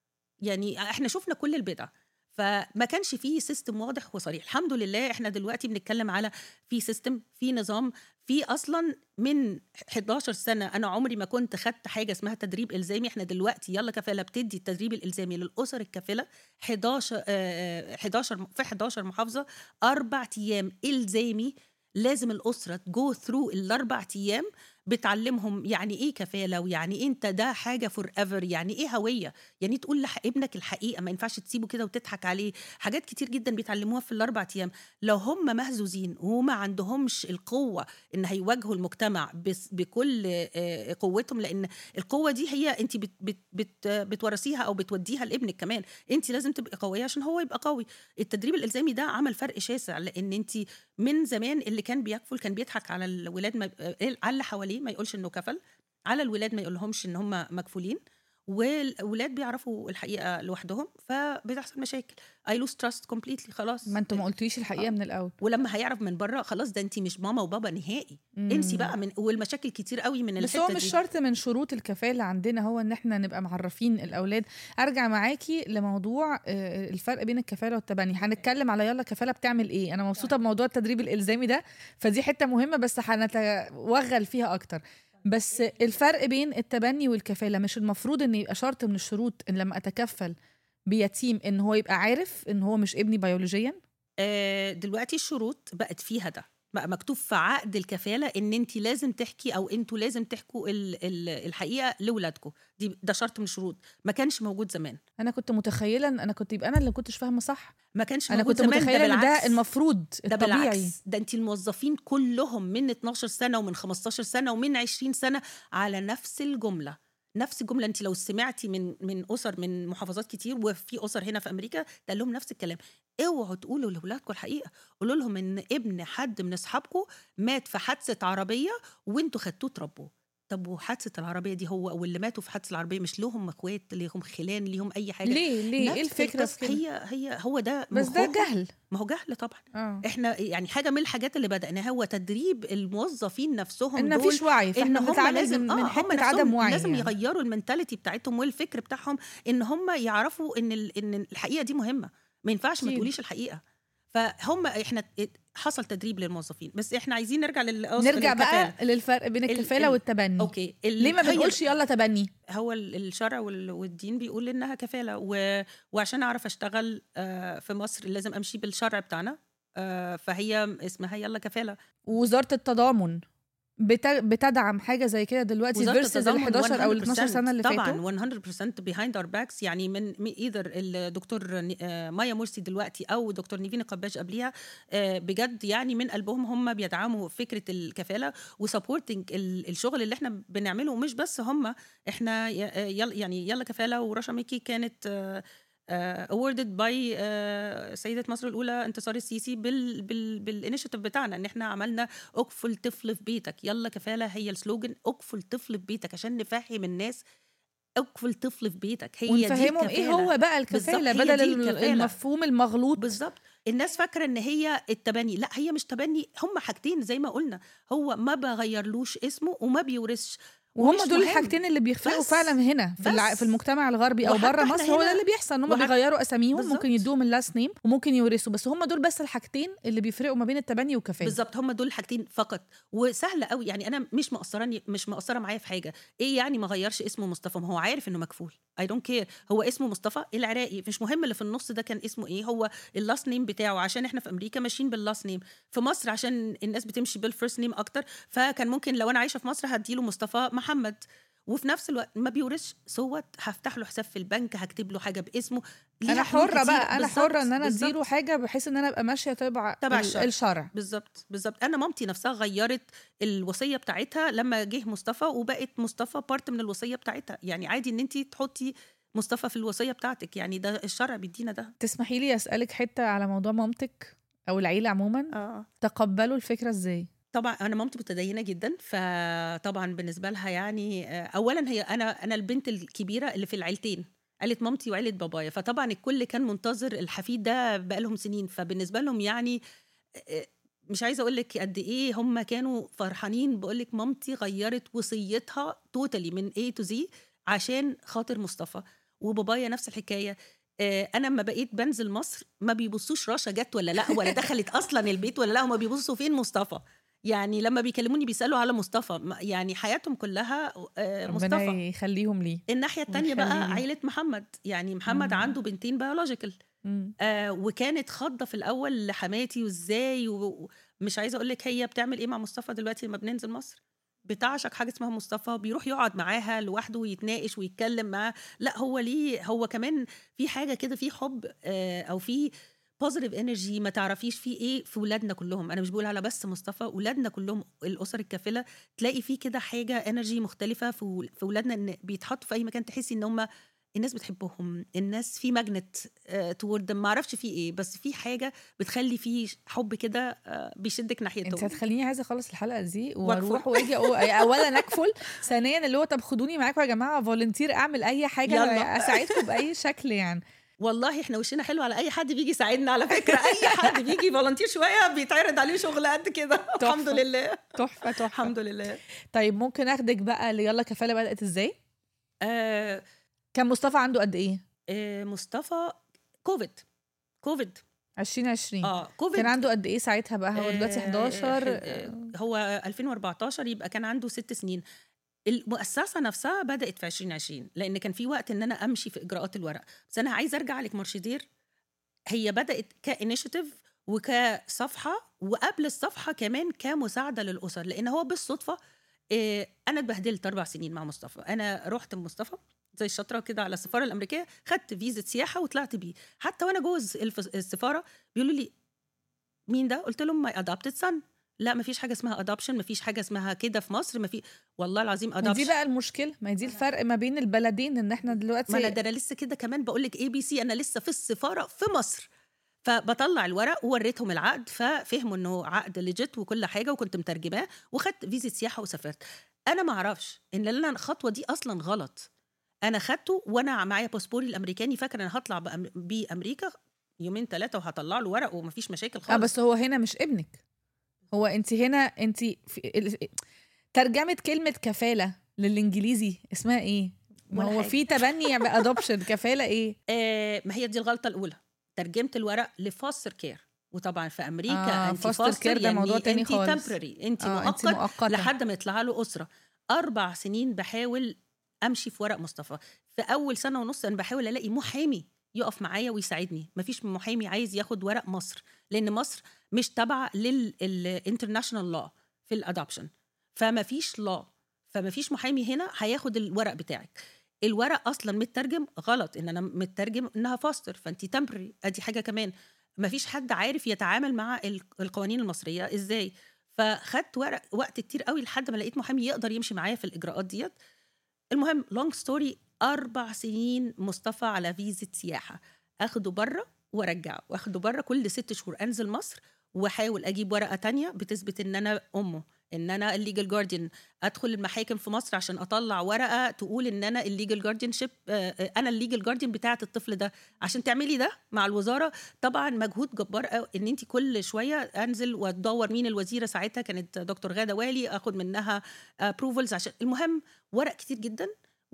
يعني احنا شفنا كل البدع فما كانش فيه سيستم واضح وصريح الحمد لله احنا دلوقتي بنتكلم على في سيستم في نظام في اصلا من 11 سنه انا عمري ما كنت خدت حاجه اسمها تدريب الزامي احنا دلوقتي يلا كفاله بتدي التدريب الالزامي للاسر الكافله 11 آه، 11 في 11 محافظه اربع ايام الزامي لازم الاسره تجو ثرو الاربع ايام بتعلمهم يعني ايه كفاله ويعني إيه انت ده حاجه فور ايفر يعني ايه هويه يعني تقول لابنك الحقيقه ما ينفعش تسيبه كده وتضحك عليه حاجات كتير جدا بيتعلموها في الاربع ايام لو هم مهزوزين وما عندهمش القوه ان هيواجهوا المجتمع بس بكل آه، قوتهم لان القوه دي هي انت بت بت بت بتورثيها او بتوديها لابنك كمان انت لازم تبقي قويه عشان هو يبقى قوي التدريب الالزامي ده عمل فرق شاسع لان انت من زمان اللي كان بيكفل كان بيضحك على الولاد ما على اللي حواليه ما يقولش انه كفل على الولاد ما يقولهمش ان هم مكفولين والاولاد بيعرفوا الحقيقه لوحدهم فبتحصل مشاكل اي لوز تراست كومبليتلي خلاص ما انتوا ما قلتوليش الحقيقه من الاول ولما هيعرف من بره خلاص ده انت مش ماما وبابا نهائي انسي بقى من والمشاكل كتير قوي من بس الحته هو مش دي. شرط من شروط الكفاله عندنا هو ان احنا نبقى معرفين الاولاد ارجع معاكي لموضوع آه، الفرق بين الكفاله والتبني هنتكلم على يلا كفاله بتعمل ايه انا مبسوطه بموضوع التدريب الالزامي ده فدي حته مهمه بس هنتوغل فيها اكتر بس الفرق بين التبني والكفاله مش المفروض ان يبقى شرط من الشروط ان لما اتكفل بيتيم ان هو يبقى عارف ان هو مش ابني بيولوجيا آه، دلوقتي الشروط بقت فيها ده بقى مكتوب في عقد الكفاله ان انت لازم تحكي او انتوا لازم تحكوا ال- ال- الحقيقه لاولادكم دي ده شرط من الشروط ما كانش موجود زمان انا كنت متخيله ان انا كنت يبقى انا اللي كنتش فاهمه صح ما كانش انا موجود كنت زمان متخيله ان بالعكس. ده المفروض ده الطبيعي بالعكس ده انت الموظفين كلهم من 12 سنه ومن 15 سنه ومن 20 سنه على نفس الجمله نفس الجمله انت لو سمعتي من من اسر من محافظات كتير وفي اسر هنا في امريكا قال لهم نفس الكلام اوعوا تقولوا لاولادكم الحقيقه قولوا لهم ان ابن حد من اصحابكم مات في حادثه عربيه وانتوا خدتوه تربوه طب وحادثه العربيه دي هو واللي ماتوا في حادثه العربيه مش لهم اخوات ليهم خلان ليهم اي حاجه ليه ليه ايه نفس الفكره القصة. في كده هي هي هو ده بس ده مخهم. جهل ما هو جهل طبعا اه احنا يعني حاجه من الحاجات اللي بدأناها هو تدريب الموظفين نفسهم ان دول مفيش وعي ان فاحنا هم بنتعامل لازم من, آه من هم حته نفسهم عدم وعي لازم يعني. يغيروا المنتاليتي بتاعتهم والفكر بتاعهم ان هم يعرفوا ان ال- ان الحقيقه دي مهمه ما ينفعش ما أكيد. تقوليش الحقيقه فهم احنا حصل تدريب للموظفين بس احنا عايزين نرجع لل نرجع للكفالة. بقى للفرق بين ال- الكفاله ال- والتبني اوكي ال- ليه ما هي- بنقولش يلا تبني هو ال- الشرع وال- والدين بيقول انها كفاله و... وعشان اعرف اشتغل آه، في مصر لازم امشي بالشرع بتاعنا آه، فهي اسمها يلا كفاله ووزاره التضامن بت... بتدعم حاجه زي كده دلوقتي وزاره فيرسز ال التضامن 11 او ال 12 100% سنه اللي فاتوا طبعا 100% behind our backs يعني من ايذر الدكتور ن- آه، مايا مرسي دلوقتي او دكتور نيفين قباش قبليها آه، بجد يعني من قلبهم هم بيدعموا فكره الكفاله وسبورتنج الشغل اللي احنا بنعمله ومش بس هم احنا ي- آه، يلا يعني يلا كفاله ورشا ميكي كانت اووردد باي سيده مصر الاولى انتصار السيسي بال بال بالانيشيتيف بتاعنا ان احنا عملنا اكفل طفل في بيتك يلا كفاله هي السلوجن اكفل طفل في بيتك عشان نفهم الناس اكفل طفل في بيتك هي دي ونفهمهم ايه الكفالة. هو بقى الكفاله بالظبط، هي بدل دي ال- الكفالة. المفهوم المغلوط بالظبط الناس فاكره ان هي التبني لا هي مش تبني هم حاجتين زي ما قلنا هو ما بغيرلوش اسمه وما بيورثش وهم ومش دول مهم. الحاجتين اللي بيخلقوا بس- فعلا هنا في, الع... بس. في المجتمع الغربي او وحتى بره إحنا مصر هو ده هنا- اللي بيحصل ان هم وحتى- بيغيروا اساميهم بالظبط. ممكن يدوهم اللاست نيم وممكن يورثوا بس هم دول بس الحاجتين اللي بيفرقوا ما بين التبني والكفاله بالظبط هم دول الحاجتين فقط وسهل قوي يعني انا مش مقصراني مش مقصره معايا في حاجه ايه يعني ما غيرش اسمه مصطفى ما هو عارف انه مكفول اي دونت كير هو اسمه مصطفى العراقي مش مهم اللي في النص ده كان اسمه ايه هو اللاست نيم بتاعه عشان احنا في امريكا ماشيين باللاست نيم في مصر عشان الناس بتمشي بالفيرست نيم اكتر فكان ممكن لو انا عايشه في مصر هديله مصطفى محمد وفي نفس الوقت ما بيورثش سوت هفتح له حساب في البنك هكتب له حاجه باسمه ليها انا حلول حره كتير. بقى انا بالظبط، حره ان انا بالظبط. اديله حاجه بحيث ان انا ابقى ماشيه تبع تبع ال- الشرع. الشرع بالظبط بالظبط انا مامتي نفسها غيرت الوصيه بتاعتها لما جه مصطفى وبقت مصطفى بارت من الوصيه بتاعتها يعني عادي ان انت تحطي مصطفى في الوصيه بتاعتك يعني ده الشرع بيدينا ده تسمحي لي اسالك حته على موضوع مامتك او العيله عموما اه تقبلوا الفكره ازاي طبعا انا مامتي متدينه جدا فطبعا بالنسبه لها يعني آه، اولا هي انا انا البنت الكبيره اللي في العيلتين عيله مامتي وعيله بابايا فطبعا الكل كان منتظر الحفيد ده بقالهم سنين فبالنسبه لهم يعني آه، مش عايزه اقول لك قد ايه هم كانوا فرحانين بقول لك مامتي غيرت وصيتها توتالي من A تو Z عشان خاطر مصطفى وبابايا نفس الحكايه آه، انا لما بقيت بنزل مصر ما بيبصوش رشا جت ولا لا ولا دخلت اصلا البيت ولا لا هم بيبصوا فين مصطفى يعني لما بيكلموني بيسالوا على مصطفى ما- يعني حياتهم كلها آه، مصطفى ربنا يخليهم ليه الناحيه التانية بقى ويخليه. عيله محمد يعني محمد مم. عنده بنتين بيولوجيكال مم. آه وكانت خضه في الاول لحماتي وازاي و- ومش عايزه اقول لك هي بتعمل ايه مع مصطفى دلوقتي لما بننزل مصر بتعشق حاجه اسمها مصطفى بيروح يقعد معاها لوحده ويتناقش ويتكلم معاه لا هو ليه هو كمان في حاجه كده في حب آه او في بوزيتيف انرجي ما تعرفيش في ايه في ولادنا كلهم انا مش بقول على بس مصطفى ولادنا كلهم الاسر الكافله تلاقي في كده حاجه انرجي مختلفه في ول- في ولادنا ان بيتحطوا في اي مكان تحسي ان هم الناس بتحبهم الناس في ماجنت تورد ما اعرفش في ايه بس في حاجه بتخلي فيه حب كده آه، بيشدك ناحيتهم انت هتخليني عايزه اخلص الحلقه دي واكفل. واروح واجي أقول- اولا اكفل ثانيا اللي هو طب خدوني معاكم يا جماعه فولنتير اعمل اي حاجه يلا. اساعدكم باي شكل يعني والله احنا وشنا حلو على اي حد بيجي يساعدنا على فكره اي حد بيجي فولنتير شويه بيتعرض عليه شغل قد كده الحمد لله تحفه تحفه الحمد لله طيب ممكن اخدك بقى ليلا كفاله بدات ازاي آه كان مصطفى عنده قد ايه آه مصطفى كوفيد كوفيد 2020 اه كوفيد كان عنده قد ايه ساعتها بقى هو دلوقتي آه، 11 آه، هو 2014 يبقى كان عنده ست سنين المؤسسه نفسها بدات في 2020 لان كان في وقت ان انا امشي في اجراءات الورق بس انا عايزه ارجع لك مرشدير هي بدات كانيشيتيف وكصفحه وقبل الصفحه كمان كمساعده للاسر لان هو بالصدفه آه، انا اتبهدلت اربع سنين مع مصطفى انا رحت مصطفى زي الشاطره كده على السفاره الامريكيه خدت فيزا سياحه وطلعت بيه حتى وانا جوه الف- السفاره بيقولوا لي مين ده قلت لهم ماي ادابتد سن لا مفيش حاجه اسمها ادابشن مفيش حاجه اسمها كده في مصر مفي والله العظيم ما دي ادابشن بقى المشكله ما دي الفرق ما بين البلدين ان احنا ما انا دلوقتي ده انا لسه كده كمان بقول لك اي بي سي انا لسه في السفاره في مصر فبطلع الورق ووريتهم العقد ففهموا انه عقد ليجيت وكل حاجه وكنت مترجماه وخدت فيزا سياحه وسافرت انا ما اعرفش ان انا الخطوه دي اصلا غلط انا خدته وانا معايا باسبوري الامريكاني فاكره انا هطلع بأم- بيه امريكا يومين ثلاثه وهطلع له ورق ومفيش مشاكل خالص اه بس هو هنا مش ابنك هو انت هنا انت في ال- ترجمه كلمه كفاله للانجليزي اسمها ايه ما ولا هو حاجة. في تبني ادوبشن كفاله ايه آه ما هي دي الغلطه الاولى ترجمت الورق لفاستر كير وطبعا في امريكا آه، انت foster فاستر care ده موضوع تاني انت خالص. temporary انت اه مؤقت انت مؤقته لحد ما يطلع له اسره اربع سنين بحاول امشي في ورق مصطفى في اول سنه ونص انا بحاول الاقي محامي يقف معايا ويساعدني مفيش محامي عايز ياخد ورق مصر لان مصر مش تابعه للانترناشونال لا في الادوبشن فما فيش لا فما فيش محامي هنا هياخد الورق بتاعك الورق اصلا مترجم غلط ان انا مترجم انها فاستر فانت تمبري ادي حاجه كمان ما فيش حد عارف يتعامل مع ال- القوانين المصريه ازاي فخدت ورق وقت كتير قوي لحد ما لقيت محامي يقدر يمشي معايا في الاجراءات ديت المهم لونج ستوري اربع سنين مصطفى على فيزا سياحه اخده بره وارجعه واخده بره كل ست شهور انزل مصر واحاول اجيب ورقه تانية بتثبت ان انا امه ان انا الليجل جارديان ادخل المحاكم في مصر عشان اطلع ورقه تقول ان انا الليجل جارديان شيب انا الليجل جارديان بتاعه الطفل ده عشان تعملي ده مع الوزاره طبعا مجهود جبار قوي ان انت كل شويه انزل وادور مين الوزيره ساعتها كانت دكتور غاده والي اخد منها ابروفلز عشان المهم ورق كتير جدا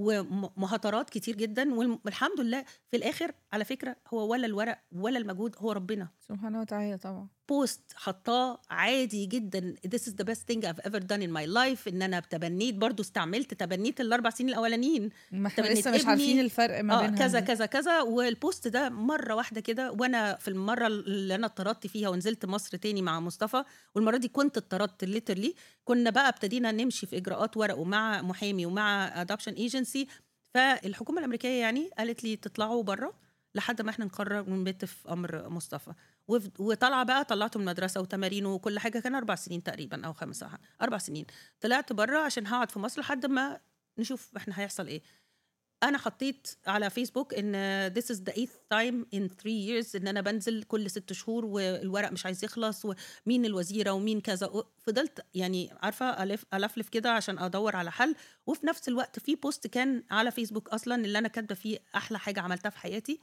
ومهاترات كتير جدا والحمد لله في الاخر على فكره هو ولا الورق ولا المجهود هو ربنا سبحانه وتعالى طبعا بوست حطاه عادي جدا this is the best thing I've ever done in my life ان انا تبنيت برضو استعملت تبنيت الاربع سنين الاولانيين ما احنا تبنيت لسه مش ابني. عارفين الفرق ما اه بينهم كذا دي. كذا كذا والبوست ده مره واحده كده وانا في المره اللي انا اتطردت فيها ونزلت مصر تاني مع مصطفى والمره دي كنت اتطردت ليترلي كنا بقى ابتدينا نمشي في اجراءات ورق ومع محامي ومع ادوبشن ايجنسي فالحكومه الامريكيه يعني قالت لي تطلعوا بره لحد ما احنا نقرر ونبت في امر مصطفى وف- وطالعه بقى طلعته من المدرسه وتمارين وكل حاجه كان اربع سنين تقريبا او خمسه اربع سنين طلعت بره عشان هقعد في مصر لحد ما نشوف احنا هيحصل ايه انا حطيت على فيسبوك ان this is the eighth time in three years ان انا بنزل كل ست شهور والورق مش عايز يخلص ومين الوزيره ومين كذا فضلت يعني عارفه الف الفلف كده عشان ادور على حل وفي نفس الوقت في بوست كان على فيسبوك اصلا اللي انا كاتبه فيه احلى حاجه عملتها في حياتي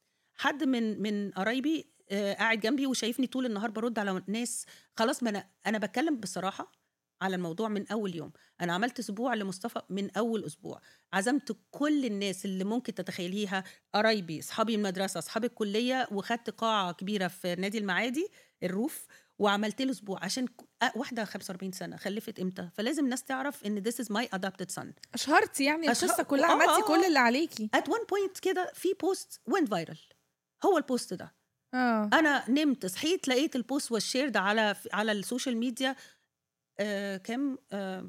حد من من قرايبي آه، قاعد جنبي وشايفني طول النهار برد على ناس خلاص ما انا انا بتكلم بصراحه على الموضوع من اول يوم انا عملت اسبوع لمصطفى من اول اسبوع عزمت كل الناس اللي ممكن تتخيليها قرايبي اصحابي المدرسه اصحابي الكليه وخدت قاعه كبيره في نادي المعادي الروف وعملت له اسبوع عشان ك- آه، واحده 45 سنه خلفت امتى فلازم الناس تعرف ان this is my adopted son اشهرتي يعني أشهر- القصه كلها آه، عملتي آه، كل آه. اللي عليكي at one point كده في بوست went viral هو البوست ده اه انا نمت صحيت لقيت البوست والشير ده على على السوشيال ميديا آه كام آه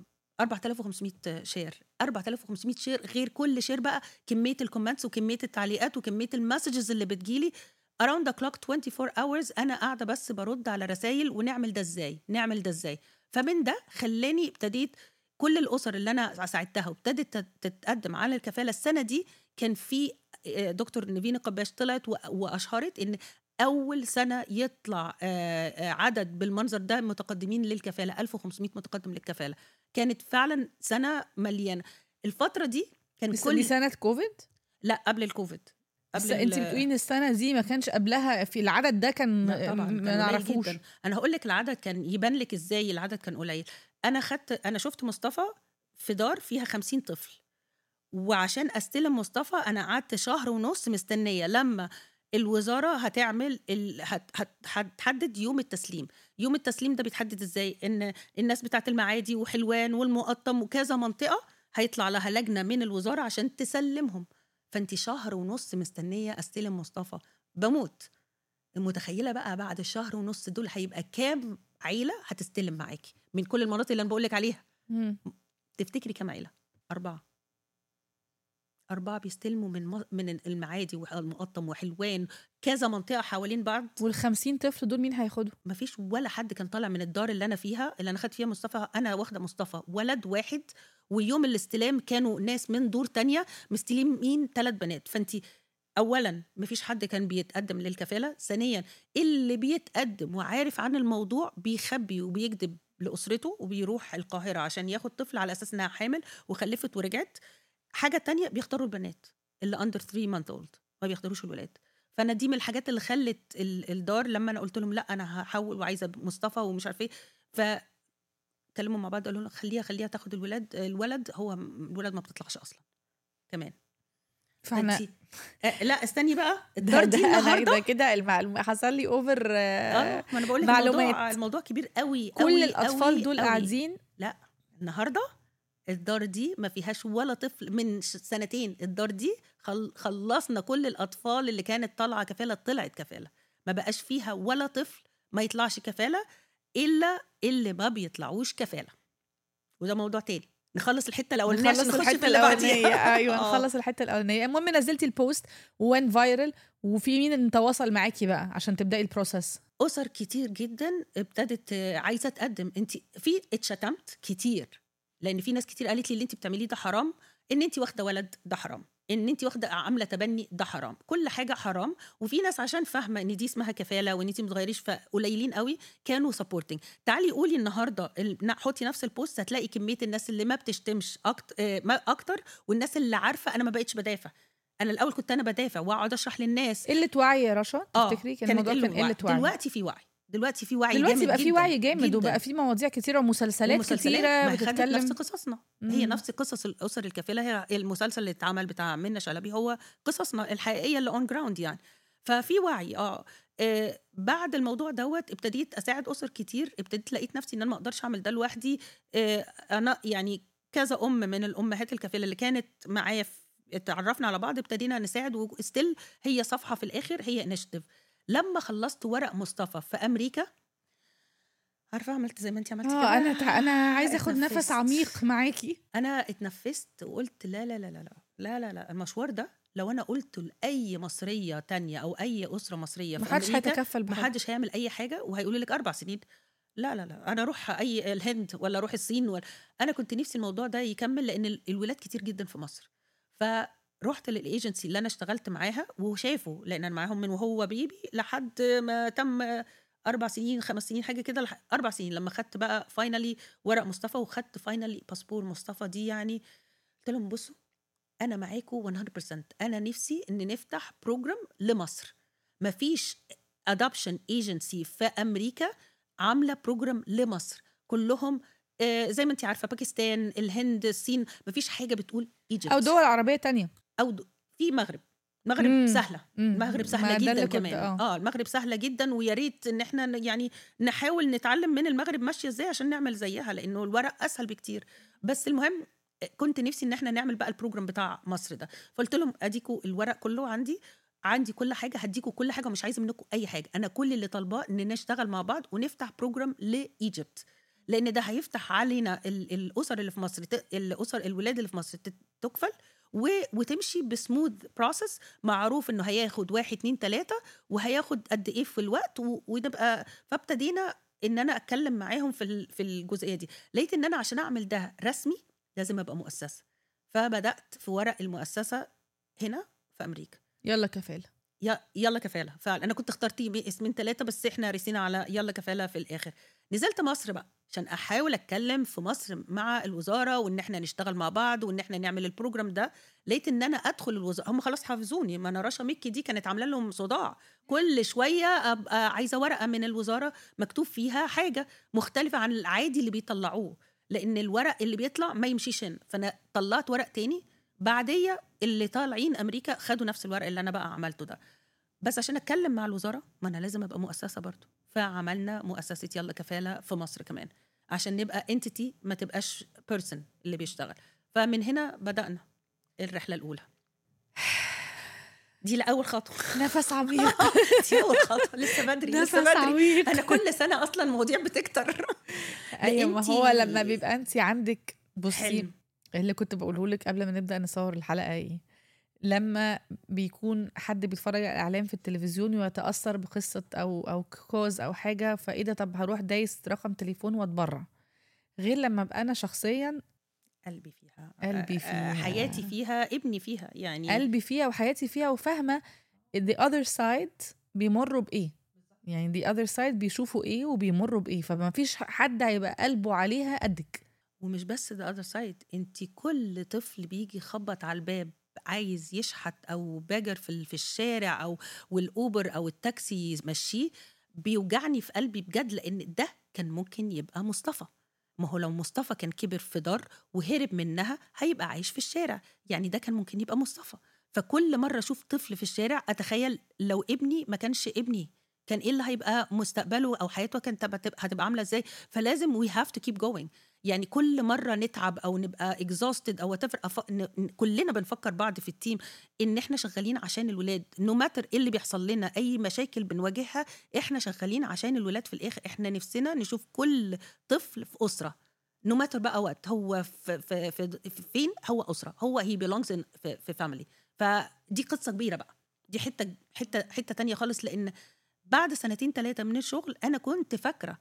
4500 شير 4500 شير غير كل شير بقى كميه الكومنتس وكميه التعليقات وكميه المسجز اللي بتجيلي around the clock 24 hours انا قاعده بس برد على رسائل ونعمل ده ازاي نعمل ده ازاي فمن ده خلاني ابتديت كل الاسر اللي انا ساعدتها وابتدت تت- تتقدم على الكفاله السنه دي كان في آه، دكتور نيفين قباش طلعت و- واشهرت ان اول سنه يطلع آه، آه، عدد بالمنظر ده متقدمين للكفاله 1500 متقدم للكفاله كانت فعلا سنه مليانه الفتره دي كان بس كل دي سنه كوفيد لا قبل الكوفيد بس قبل انت ال- بتقولي ان السنه دي ما كانش قبلها في العدد ده كان لا طبعا كان ما قليل نعرفوش جدا انا هقول لك العدد كان يبان لك ازاي العدد كان قليل انا خدت انا شفت مصطفى في دار فيها 50 طفل وعشان استلم مصطفى انا قعدت شهر ونص مستنيه لما الوزاره هتعمل ال... هت... هت... هتحدد يوم التسليم يوم التسليم ده بيتحدد ازاي ان الناس بتاعت المعادي وحلوان والمقطم وكذا منطقه هيطلع لها لجنه من الوزاره عشان تسلمهم فانت شهر ونص مستنيه استلم مصطفى بموت متخيله بقى بعد الشهر ونص دول هيبقى كام عيله هتستلم معاكي من كل المناطق اللي انا بقول لك عليها مم. تفتكري كام عيله اربعه أربعة بيستلموا من م- من المعادي والمقطم وحلوان كذا منطقة حوالين بعض وال50 طفل دول مين هياخدوا ما فيش ولا حد كان طالع من الدار اللي أنا فيها اللي أنا خدت فيها مصطفى أنا واخدة مصطفى ولد واحد ويوم الاستلام كانوا ناس من دور تانية مستلمين ثلاث بنات فأنت اولا مفيش حد كان بيتقدم للكفاله ثانيا اللي بيتقدم وعارف عن الموضوع بيخبي وبيكذب لاسرته وبيروح القاهره عشان ياخد طفل على اساس انها حامل وخلفت ورجعت حاجه تانية بيختاروا البنات اللي اندر 3 مانث اولد ما بيختاروش الولاد فانا دي من الحاجات اللي خلت ال- الدار لما انا قلت لهم لا انا هحول وعايزه مصطفى ومش عارف ايه ف اتكلموا مع بعض قالوا لنا خليها خليها تاخد الولاد الولد هو الولد ما بتطلعش اصلا كمان فاحنا فأنتي- آه لا استني بقى ده, الدار ده دي انا النهارده ده كده المعلومه حصل لي اوفر اه ما انا بقول لك معلومات. الموضوع الموضوع كبير قوي كل قوي الاطفال قوي دول قوي. قاعدين لا النهارده الدار دي ما فيهاش ولا طفل من ش- سنتين الدار دي خل... خلصنا كل الاطفال اللي كانت طالعه كفاله طلعت كفاله ما بقاش فيها ولا طفل ما يطلعش كفاله الا اللي ما بيطلعوش كفاله وده موضوع تاني نخلص الحته الاولانيه عشان نخلص نخش الحته في اللي بعديها الاولانيه ايوه آه. نخلص الحته الاولانيه المهم نزلتي البوست وين فايرل وفي مين اللي تواصل معاكي بقى عشان تبداي البروسيس اسر كتير جدا ابتدت آه، عايزه تقدم انت في اتشتمت كتير لان في ناس كتير قالت لي اللي انت بتعمليه ده حرام ان انت واخده ولد ده حرام ان انت واخده عامله تبني ده حرام كل حاجه حرام وفي ناس عشان فاهمه ان دي اسمها كفاله وان انت ما تغيريش فقليلين قوي كانوا سبورتنج تعالي قولي النهارده ال- نا- حطي نفس البوست هتلاقي كميه الناس اللي ما بتشتمش أكتر, ما اكتر والناس اللي عارفه انا ما بقتش بدافع انا الاول كنت انا بدافع واقعد اشرح للناس قله وعي يا رشا اه تفتكري كان كانت الموضوع كان قلة قله وعي دلوقتي في وعي دلوقتي في وعي دلوقتي جامد بقى في جداً وعي جامد جداً. وبقى في مواضيع كتيره ومسلسلات, ومسلسلات كتيره ما هي خدت بتتكلم نفس قصصنا هي مم. نفس قصص الاسر الكفيله هي المسلسل اللي اتعمل بتاع منى شلبي هو قصصنا الحقيقيه اللي اون جراوند يعني ففي وعي اه آه، بعد الموضوع دوت ابتديت اساعد اسر كتير ابتديت لقيت نفسي ان انا ما اقدرش اعمل ده لوحدي آه، انا يعني كذا ام من الامهات الكفيله اللي كانت معايا في- اتعرفنا على بعض ابتدينا نساعد وستيل هي صفحه في الاخر هي انشيتيف لما خلصت ورق مصطفى في امريكا عارفه عملت زي ما انت عملتي كده اه انا تع- انا عايزه اخد نفس اتنفست. عميق معاكي انا اتنفست وقلت لا لا لا لا لا لا لا لا المشوار ده لو انا قلت لاي مصريه تانية او اي اسره مصريه في محدش امريكا هيتكفل بحاجه محدش هيعمل اي حاجه وهيقولوا لك اربع سنين لا لا لا انا اروح اي الهند ولا اروح الصين ولا انا كنت نفسي الموضوع ده يكمل لان ال- الولاد كتير جدا في مصر فرحت للايجنسي اللي انا اشتغلت معاها وشافوا لان انا معاهم من وهو بيبي لحد ما تم اربع سنين خمس سنين حاجه كده لح- اربع سنين لما خدت بقى فاينلي ورق مصطفى وخدت فاينلي باسبور مصطفى دي يعني قلت لهم بصوا انا معاكم 100% انا نفسي ان نفتح بروجرام لمصر مفيش ادوبشن ايجنسي في امريكا عامله بروجرام لمصر كلهم آه، زي ما انت عارفه باكستان الهند الصين مفيش حاجه بتقول ايجيبت او دول عربيه تانية او د- في مغرب مغرب مم. سهله مم. المغرب ما سهله ده جدا اللي كنت- كمان آه. اه المغرب سهله جدا ويا ريت ان احنا ن- يعني نحاول نتعلم من المغرب ماشيه ازاي عشان نعمل زيها لانه الورق اسهل بكتير بس المهم كنت نفسي ان احنا نعمل بقى البروجرام بتاع مصر ده فقلت لهم اديكوا الورق كله عندي عندي كل حاجه هديكوا كل حاجه ومش عايزه منكم اي حاجه انا كل اللي طالباه ان نشتغل مع بعض ونفتح بروجرام لايجيبت لان ده هيفتح علينا ال- الاسر اللي في مصر ت- الاسر الولاد اللي في مصر تت- تكفل و... وتمشي بسموث بروسس معروف انه هياخد واحد اتنين تلاته وهياخد قد ايه في الوقت و... ونبقى فابتدينا ان انا اتكلم معاهم في ال... في الجزئيه دي لقيت ان انا عشان اعمل ده رسمي لازم ابقى مؤسسه فبدات في ورق المؤسسه هنا في امريكا يلا كفاله يا يلا كفاله فعلا انا كنت اخترتي اسمين ثلاثه بس احنا رسينا على يلا كفاله في الاخر نزلت مصر بقى عشان احاول اتكلم في مصر مع الوزاره وان احنا نشتغل مع بعض وان احنا نعمل البروجرام ده لقيت ان انا ادخل الوزاره هم خلاص حافظوني ما انا رشا مكي دي كانت عامله لهم صداع كل شويه ابقى عايزه ورقه من الوزاره مكتوب فيها حاجه مختلفه عن العادي اللي بيطلعوه لان الورق اللي بيطلع ما يمشيش هنا فانا طلعت ورق تاني بعديه اللي طالعين امريكا خدوا نفس الورق اللي انا بقى عملته ده بس عشان اتكلم مع الوزاره ما انا لازم ابقى مؤسسه برضو فعملنا مؤسسه يلا كفاله في مصر كمان عشان نبقى انتيتي ما تبقاش بيرسون اللي بيشتغل فمن هنا بدانا الرحله الاولى دي لاول خطوه نفس عميق دي اول خطوه لسه بدري نفس لسه بدري عميق انا كل سنه اصلا مواضيع بتكتر ايوه ما أنتي- هو لما بيبقى انت عندك بصي حلم اللي كنت بقوله لك قبل ما نبدا نصور الحلقه ايه لما بيكون حد بيتفرج على اعلان في التلفزيون ويتاثر بقصه او او كوز او حاجه فايه ده طب هروح دايس رقم تليفون واتبرع غير لما ابقى انا شخصيا قلبي فيها قلبي آه، فيها. حياتي فيها ابني فيها يعني قلبي فيها وحياتي فيها وفاهمه the other side بيمروا بايه يعني the other side بيشوفوا ايه وبيمروا بايه فما فيش حد هيبقى قلبه عليها قدك ومش بس ده اذر سايد انت كل طفل بيجي يخبط على الباب عايز يشحت او باجر في ال- في الشارع او والاوبر او التاكسي يمشيه بيوجعني في قلبي بجد لان ده كان ممكن يبقى مصطفى ما هو لو مصطفى كان كبر في دار وهرب منها هيبقى عايش في الشارع يعني ده كان ممكن يبقى مصطفى فكل مره اشوف طفل في الشارع اتخيل لو ابني ما كانش ابني كان ايه اللي هيبقى مستقبله او حياته كانت هتبقى هتبقى عامله ازاي فلازم وي هاف تو كيب جوينج يعني كل مره نتعب او نبقى اكزوستد او whatever أف... ن... ن- كلنا بنفكر بعض في التيم ان احنا شغالين عشان الولاد نو ماتر ايه اللي بيحصل لنا اي مشاكل بنواجهها احنا شغالين عشان الولاد في الاخر احنا نفسنا نشوف كل طفل في اسره نو ماتر بقى وقت هو في, في, في, في فين هو اسره هو هي بيلونجز في, في فاميلي فدي قصه كبيره بقى دي حته حته حته تانية خالص لان بعد سنتين ثلاثه من الشغل انا كنت فاكره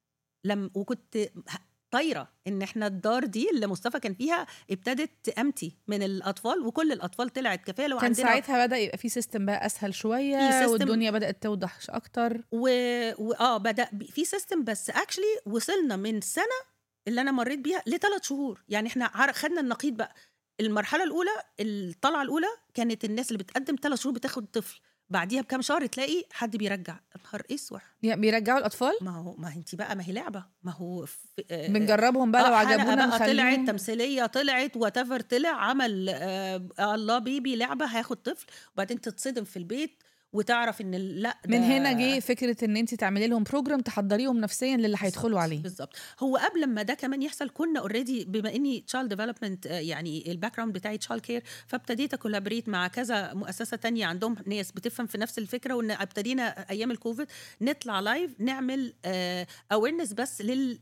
لم وكنت ه- طايره ان احنا الدار دي اللي مصطفى كان فيها ابتدت تأمتي من الاطفال وكل الاطفال طلعت كفاله كان وعندنا ساعتها بدا يبقى في سيستم بقى اسهل في شويه system. والدنيا بدات توضح اكتر و... و... اه بدا ب- في سيستم بس اكشلي وصلنا من سنه اللي انا مريت بيها لثلاث شهور يعني احنا عر- خدنا النقيض بقى المرحله الاولى الطلعه الاولى كانت الناس اللي بتقدم ثلاث شهور بتاخد طفل بعديها بكام شهر تلاقي حد بيرجع نهار اسوح يعني بيرجعوا الاطفال ما هو ما انت بقى ما هي لعبه ما هو في آه، بنجربهم بقى لو آه، حلقة عجبونا بقى طلعت نخليهم تمثيليه طلعت وات طلع عمل آه الله بيبي لعبه هياخد طفل وبعدين تتصدم في البيت وتعرف ان ال- لا من ده- هنا جه فكره ان انت تعملي لهم بروجرام تحضريهم نفسيا للي هيدخلوا بالظبط، عليه بالظبط هو قبل ما ده كمان يحصل كنا اوريدي بما اني تشايلد ديفلوبمنت يعني الباك جراوند بتاعي تشايلد كير فابتديت اكولابريت مع كذا مؤسسه تانية عندهم ناس بتفهم في نفس الفكره وان ابتدينا ايام الكوفيد نطلع لايف نعمل اويرنس بس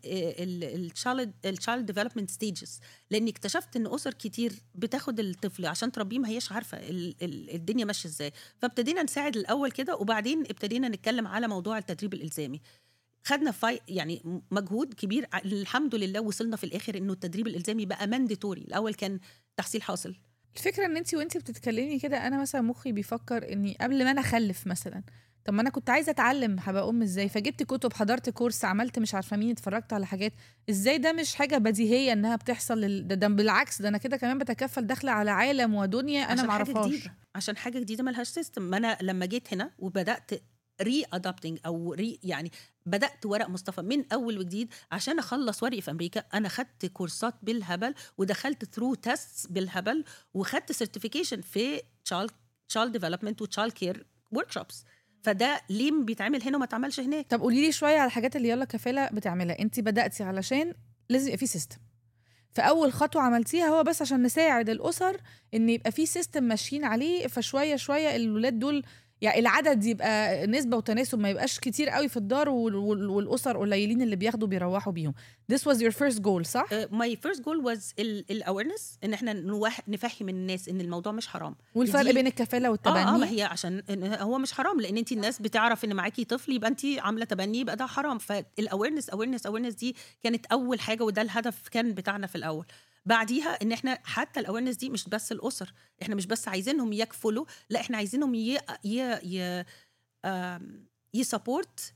للتشايلد التشايلد ديفلوبمنت ستيجز لاني اكتشفت ان اسر كتير بتاخد الطفل عشان تربيه ما هيش عارفه ال- ال- الدنيا ماشيه ازاي فابتدينا نساعد الاول كده وبعدين ابتدينا نتكلم على موضوع التدريب الالزامي خدنا فاي يعني مجهود كبير ع- الحمد لله وصلنا في الاخر انه التدريب الالزامي بقى مانديتوري الاول كان تحصيل حاصل الفكره ان انت وانت بتتكلمي كده انا مثلا مخي بيفكر اني قبل ما انا اخلف مثلا طب ما انا كنت عايزه اتعلم هبقى ام ازاي فجبت كتب حضرت كورس عملت مش عارفه مين اتفرجت على حاجات ازاي ده مش حاجه بديهيه انها بتحصل لل... ده, ده بالعكس ده انا كده كمان بتكفل داخله على عالم ودنيا انا عشان حاجة معرفهاش جديدة. عشان حاجه جديده ملهاش سيستم ما انا لما جيت هنا وبدات ري ادابتنج او ري يعني بدات ورق مصطفى من اول وجديد عشان اخلص ورقي في امريكا انا خدت كورسات بالهبل ودخلت ثرو تيست بالهبل وخدت سيرتيفيكيشن في تشايلد ديفلوبمنت وتشايلد كير ورك شوبس فده ليه بيتعمل هنا وما اتعملش هناك طب قولي لي شويه على الحاجات اللي يلا كفاله بتعملها انت بداتي علشان لازم يبقى في سيستم فاول خطوه عملتيها هو بس عشان نساعد الاسر ان يبقى في سيستم ماشيين عليه فشويه شويه الولاد دول يعني العدد يبقى نسبه وتناسب ما يبقاش كتير قوي في الدار وال- وال- والاسر قليلين اللي بياخدوا بيروحوا بيهم this was your first goal صح ماي فيرست جول واز الاويرنس ان احنا نوح- نفهم الناس ان الموضوع مش حرام والفرق دي- بين الكفاله والتبني اه اه ما هي عشان إن هو مش حرام لان انت الناس بتعرف ان معاكي طفل يبقى انت عامله تبني يبقى ده حرام فالاويرنس اويرنس اويرنس دي كانت اول حاجه وده الهدف كان بتاعنا في الاول بعديها ان احنا حتى الاويرنس دي مش بس الاسر احنا مش بس عايزينهم يكفلوا لا احنا عايزينهم ي ي ي آم، يسابورت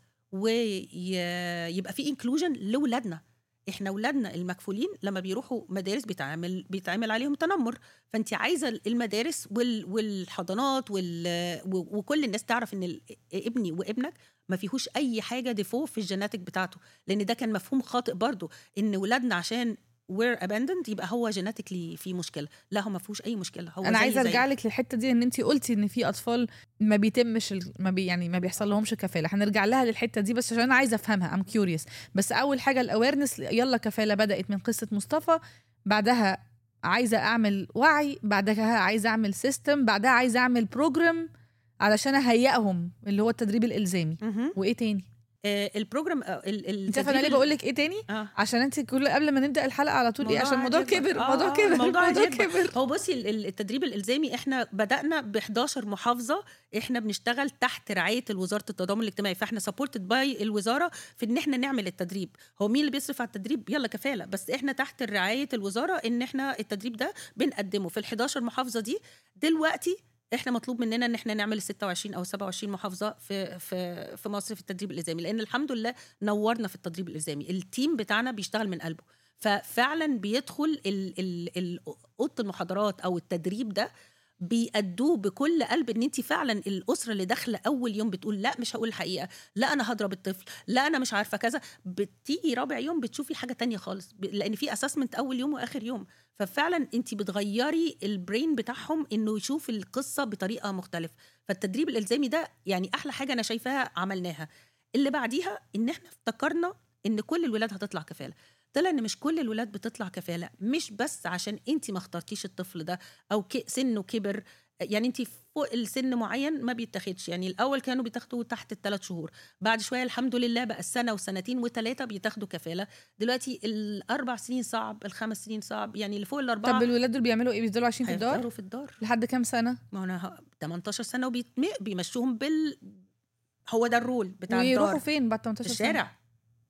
ويبقى في انكلوجن لاولادنا احنا اولادنا المكفولين لما بيروحوا مدارس بيتعمل بيتعمل عليهم تنمر فانت عايزه المدارس وال والحضانات وال و- وكل الناس تعرف ان ال- ابني وابنك ما فيهوش اي حاجه ديفو في الجيناتيك بتاعته لان ده كان مفهوم خاطئ برضو ان ولادنا عشان وير اباندنت يبقى هو جيناتيكلي في مشكله لا هو ما فيهوش اي مشكله هو انا زي عايزه زي- ارجع لك للحته دي ان انت قلتي ان في اطفال ما بيتمش ال- ما بي يعني ما بيحصل لهمش كفاله هنرجع لها للحته دي بس عشان انا عايزه افهمها ام كيوريوس بس اول حاجه الاويرنس يلا كفاله بدات من قصه مصطفى بعدها عايزه اعمل وعي بعدها عايزه اعمل سيستم بعدها عايزه اعمل بروجرام علشان اهيئهم اللي هو التدريب الالزامي مهم. وايه تاني آه البروجرام آه، ال- ال- انت عارفه انا ليه التدريب بقول لك ايه تاني اه عشان انت كل قبل ما نبدا الحلقه على طول ايه موضوع عشان الموضوع هيكبر. كبر آه، الموضوع آه، كبر الموضوع الموضوع هيكبر. كبر هو بصي ال- ال- التدريب الالزامي احنا بدانا ب 11 محافظه احنا بنشتغل تحت رعايه وزاره التضامن الاجتماعي فاحنا سبورتد باي الوزاره في ان احنا نعمل التدريب هو مين اللي بيصرف على التدريب يلا كفاله بس احنا تحت رعايه الوزاره ان احنا التدريب ده بنقدمه في ال 11 محافظه دي دلوقتي احنا مطلوب مننا ان احنا نعمل ال 26 او 27 محافظه في في في مصر في التدريب الالزامي لان الحمد لله نورنا في التدريب الالزامي التيم بتاعنا بيشتغل من قلبه ففعلا بيدخل ال- ال- ال- اوضه المحاضرات او التدريب ده بيأدوه بكل قلب ان انت فعلا الاسره اللي داخله اول يوم بتقول لا مش هقول الحقيقه لا انا هضرب الطفل لا انا مش عارفه كذا بتيجي رابع يوم بتشوفي حاجه تانية خالص ب- لان في اسسمنت اول يوم واخر يوم ففعلا انت بتغيري البرين بتاعهم انه يشوف القصه بطريقه مختلفه فالتدريب الالزامي ده يعني احلى حاجه انا شايفاها عملناها اللي بعديها ان احنا افتكرنا ان كل الولاد هتطلع كفاله طلع ان مش كل الولاد بتطلع كفاله مش بس عشان انت ما اخترتيش الطفل ده او ك- سنه كبر يعني انت فوق السن معين ما بيتاخدش يعني الاول كانوا بيتاخدوا تحت الثلاث شهور بعد شويه الحمد لله بقى السنه وسنتين وثلاثه بيتاخدوا كفاله دلوقتي الاربع سنين صعب الخمس سنين صعب يعني اللي فوق الاربعه طب الولاد دول بيعملوا ايه بيفضلوا عايشين في الدار هيفضلوا في الدار لحد كام سنه ما هو انا ه- 18 سنه وبيمشوهم بال هو ده الرول بتاع ويروحوا الدار فين بعد في 18 سنه الشارع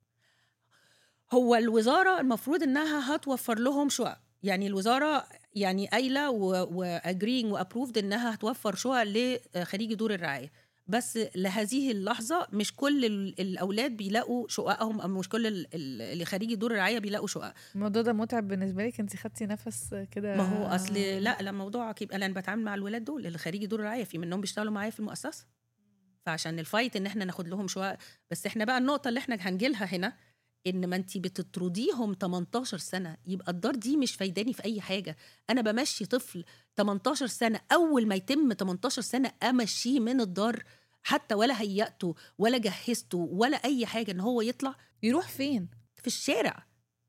هو الوزاره المفروض انها هتوفر لهم شقق يعني الوزاره يعني قايله واجرينج وابروفد انها هتوفر شقق لخريجي دور الرعايه بس لهذه اللحظه مش كل ال- الاولاد بيلاقوا شققهم او مش كل ال- ال- اللي خريجي دور الرعايه بيلاقوا شقق الموضوع ده متعب بالنسبه لك انت خدتي نفس كده ما هو اصل لا لا الموضوع كيبقى انا بتعامل مع الولاد دول اللي خريجي دور الرعايه في منهم بيشتغلوا معايا في المؤسسه فعشان الفايت ان احنا ناخد لهم شقق بس احنا بقى النقطه اللي احنا هنجيلها هنا ان ما انت بتطرديهم 18 سنه يبقى الدار دي مش فايداني في اي حاجه انا بمشي طفل 18 سنه اول ما يتم 18 سنه امشيه من الدار حتى ولا هيأته ولا جهزته ولا اي حاجه ان هو يطلع يروح فين في الشارع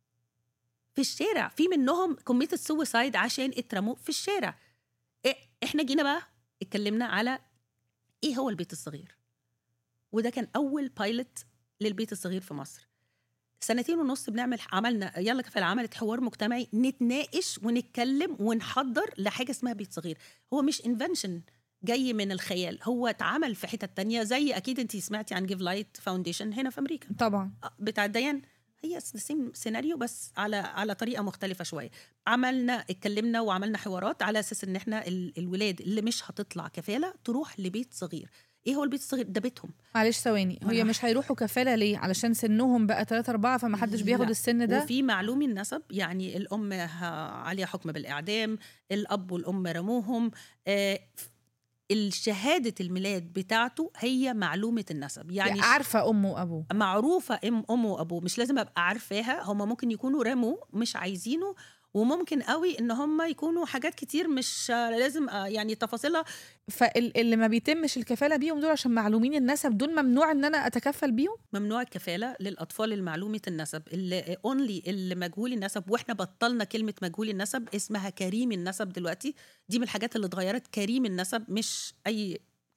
في الشارع في منهم كوميتد سويسايد عشان اترموا في الشارع إيه احنا جينا بقى اتكلمنا على ايه هو البيت الصغير وده كان اول بايلوت للبيت الصغير في مصر سنتين ونص بنعمل عملنا يلا كفايه عملت حوار مجتمعي نتناقش ونتكلم ونحضر لحاجه اسمها بيت صغير هو مش انفنشن جاي من الخيال هو اتعمل في حتت تانية زي اكيد انت سمعتي عن جيف لايت فاونديشن هنا في امريكا طبعا بتاع ديان هي سيم سيناريو بس على على طريقه مختلفه شويه عملنا اتكلمنا وعملنا حوارات على اساس ان احنا ال- الولاد اللي مش هتطلع كفاله تروح لبيت صغير ايه هو البيت الصغير ده بيتهم معلش ثواني هي ما- مش هيروحوا كفاله ليه علشان سنهم بقى 3 4 فما حدش بياخد لا. السن ده وفي معلومي النسب يعني الام ه- عليها حكم بالاعدام الاب والام رموهم آه، الشهاده الميلاد بتاعته هي معلومه النسب يعني يعني عارفه امه وابوه معروفه ام امه وابوه مش لازم ابقى عارفاها هم ممكن يكونوا رموا مش عايزينه وممكن قوي ان هم يكونوا حاجات كتير مش آه، لازم آه، يعني تفاصيلها فاللي ما بيتمش الكفاله بيهم دول عشان معلومين النسب دول ممنوع ان انا اتكفل بيهم ممنوع الكفاله للاطفال المعلومه النسب اللي اونلي اللي مجهول النسب واحنا بطلنا كلمه مجهول النسب اسمها كريم النسب دلوقتي دي من الحاجات اللي اتغيرت كريم النسب مش اي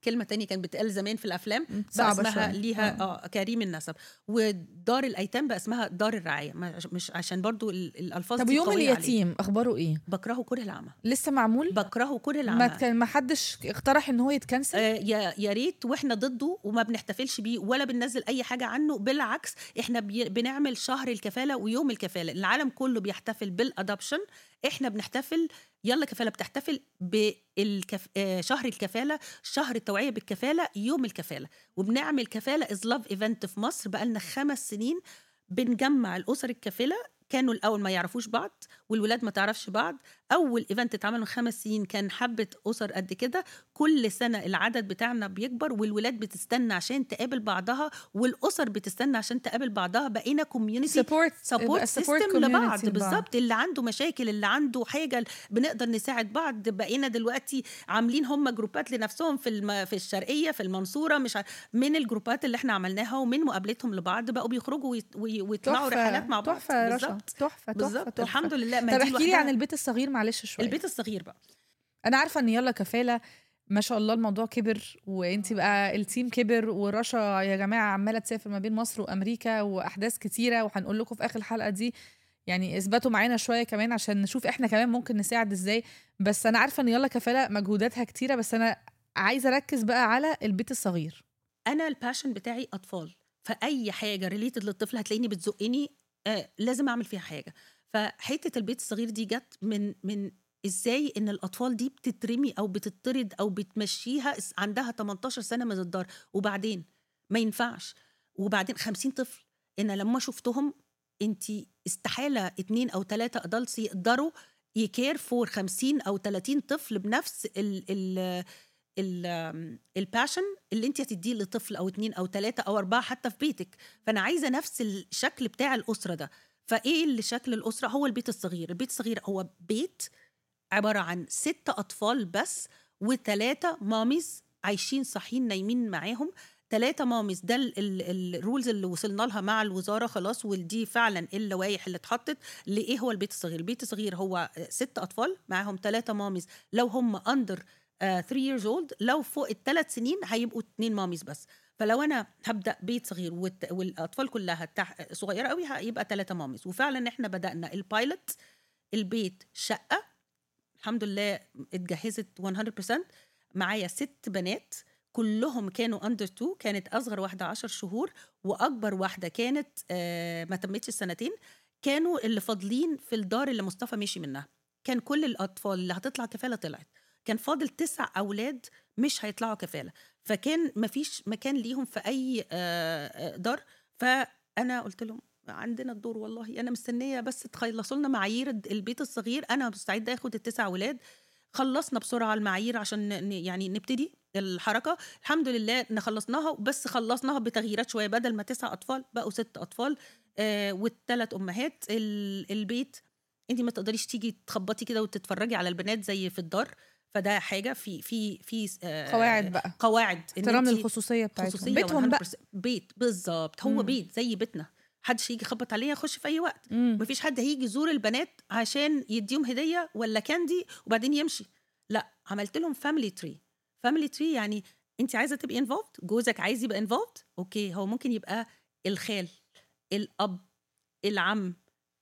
كلمه تانية كانت بتقال زمان في الافلام بقى صعبة اسمها شوية. ليها آه. اه كريم النسب ودار الايتام بقى اسمها دار الرعايه ما- مش عشان برضو ال- الالفاظ طب دي يوم قوية عليه. اليتيم اخباره ايه بكرهه كره العمى لسه معمول بكرهه كره ما العمى كان ما حدش اقترح ان هو يتكنسل آه، يا يا ريت واحنا ضده وما بنحتفلش بيه ولا بننزل اي حاجه عنه بالعكس احنا بي بنعمل شهر الكفاله ويوم الكفاله العالم كله بيحتفل بالادoption احنا بنحتفل يلا كفاله بتحتفل بالكف... آه، شهر الكفاله شهر التوعيه بالكفاله يوم الكفاله وبنعمل كفاله از لاف ايفنت في مصر بقالنا خمس سنين بنجمع الاسر الكافله كانوا الاول ما يعرفوش بعض والولاد ما تعرفش بعض اول ايفنت اتعمل من خمس سنين كان حبه اسر قد كده كل سنه العدد بتاعنا بيكبر والولاد بتستنى عشان تقابل بعضها والاسر بتستنى عشان تقابل بعضها بقينا كوميونتي سبورت سبورت سيستم لبعض بالظبط اللي عنده مشاكل اللي عنده حاجه بنقدر نساعد بعض بقينا دلوقتي عاملين هم جروبات لنفسهم في الم... في الشرقيه في المنصوره مش ع... من الجروبات اللي احنا عملناها ومن مقابلتهم لبعض بقوا بيخرجوا ويت... وي- ويطلعوا رحلات مع بعض تحفه يا رشا بالظبط تحفه تحفه بالظبط تحفة. الحمد لله ما طب دي احكي لي لوحدها- عن البيت الصغير معلش شويه البيت الصغير بقى انا عارفه ان يلا كفاله ما شاء الله الموضوع كبر وانت بقى التيم كبر ورشا يا جماعه عماله تسافر ما بين مصر وامريكا واحداث كتيره وهنقول لكم في اخر الحلقه دي يعني اثبتوا معانا شويه كمان عشان نشوف احنا كمان ممكن نساعد ازاي بس انا عارفه ان يلا كفاله مجهوداتها كتيره بس انا عايزه اركز بقى على البيت الصغير انا الباشن بتاعي اطفال فاي حاجه ريليتد للطفل هتلاقيني بتزقني آه لازم اعمل فيها حاجه فحته البيت الصغير دي جت من من ازاي ان الاطفال دي بتترمي او بتطرد او بتمشيها اس- عندها 18 سنه من الدار وبعدين ما ينفعش وبعدين 50 طفل انا لما شفتهم انت استحاله اتنين او ثلاثه ادلتس يقدروا يكير فور 50 او 30 طفل بنفس ال ال ال الباشن اللي انت هتديه لطفل او اتنين او تلاتة او اربعة حتى في بيتك فانا عايزة نفس الشكل بتاع الأسرة ده فايه اللي شكل الأسرة هو البيت الصغير البيت الصغير هو بيت عبارة عن ست أطفال بس وتلاتة ماميز عايشين صاحيين نايمين معاهم ثلاثة ماميز ده الرولز اللي وصلنا لها مع الوزارة خلاص ودي فعلا اللوائح اللي اتحطت لإيه هو البيت الصغير البيت الصغير هو آه، ست أطفال معاهم ثلاثة ماميز لو هم أندر 3 years old لو فوق الثلاث سنين هيبقوا اتنين ماميز بس فلو انا هبدا بيت صغير والت- والاطفال كلها تح... صغيره قوي هيبقى ثلاثه ماميز وفعلا احنا بدانا البايلوت البيت شقه الحمد لله اتجهزت 100% معايا ست بنات كلهم كانوا اندر 2 كانت اصغر واحده 10 شهور واكبر واحده كانت آه ما تمتش السنتين كانوا اللي فاضلين في الدار اللي مصطفى مشي منها كان كل الاطفال اللي هتطلع كفاله طلعت كان فاضل تسع اولاد مش هيطلعوا كفاله فكان مفيش مكان ليهم في اي آه، آه، دار فانا قلت لهم عندنا الدور والله انا مستنيه بس تخلصوا لنا معايير البيت الصغير انا مستعده اخد التسع اولاد خلصنا بسرعه المعايير عشان ن- يعني نبتدي الحركه الحمد لله ان خلصناها بس خلصناها بتغييرات شويه بدل ما تسع اطفال بقوا ست اطفال آه والثلاث امهات ال- البيت انت ما تقدريش تيجي تخبطي كده وتتفرجي على البنات زي في الدار فده حاجه في في في آه قواعد بقى قواعد إن احترام انتي- للخصوصيه بتاعتهم خصوصيه بيتهم بقى 100% بيت بالظبط هو مم. بيت زي بيتنا محدش يجي يخبط عليها يخش في اي وقت مم. مفيش حد هيجي يزور البنات عشان يديهم هديه ولا كاندي وبعدين يمشي لا عملت لهم فاميلي تري فاميلي تري يعني انت عايزه تبقي انفولد جوزك عايز يبقى انفولد اوكي هو ممكن يبقى الخال الاب العم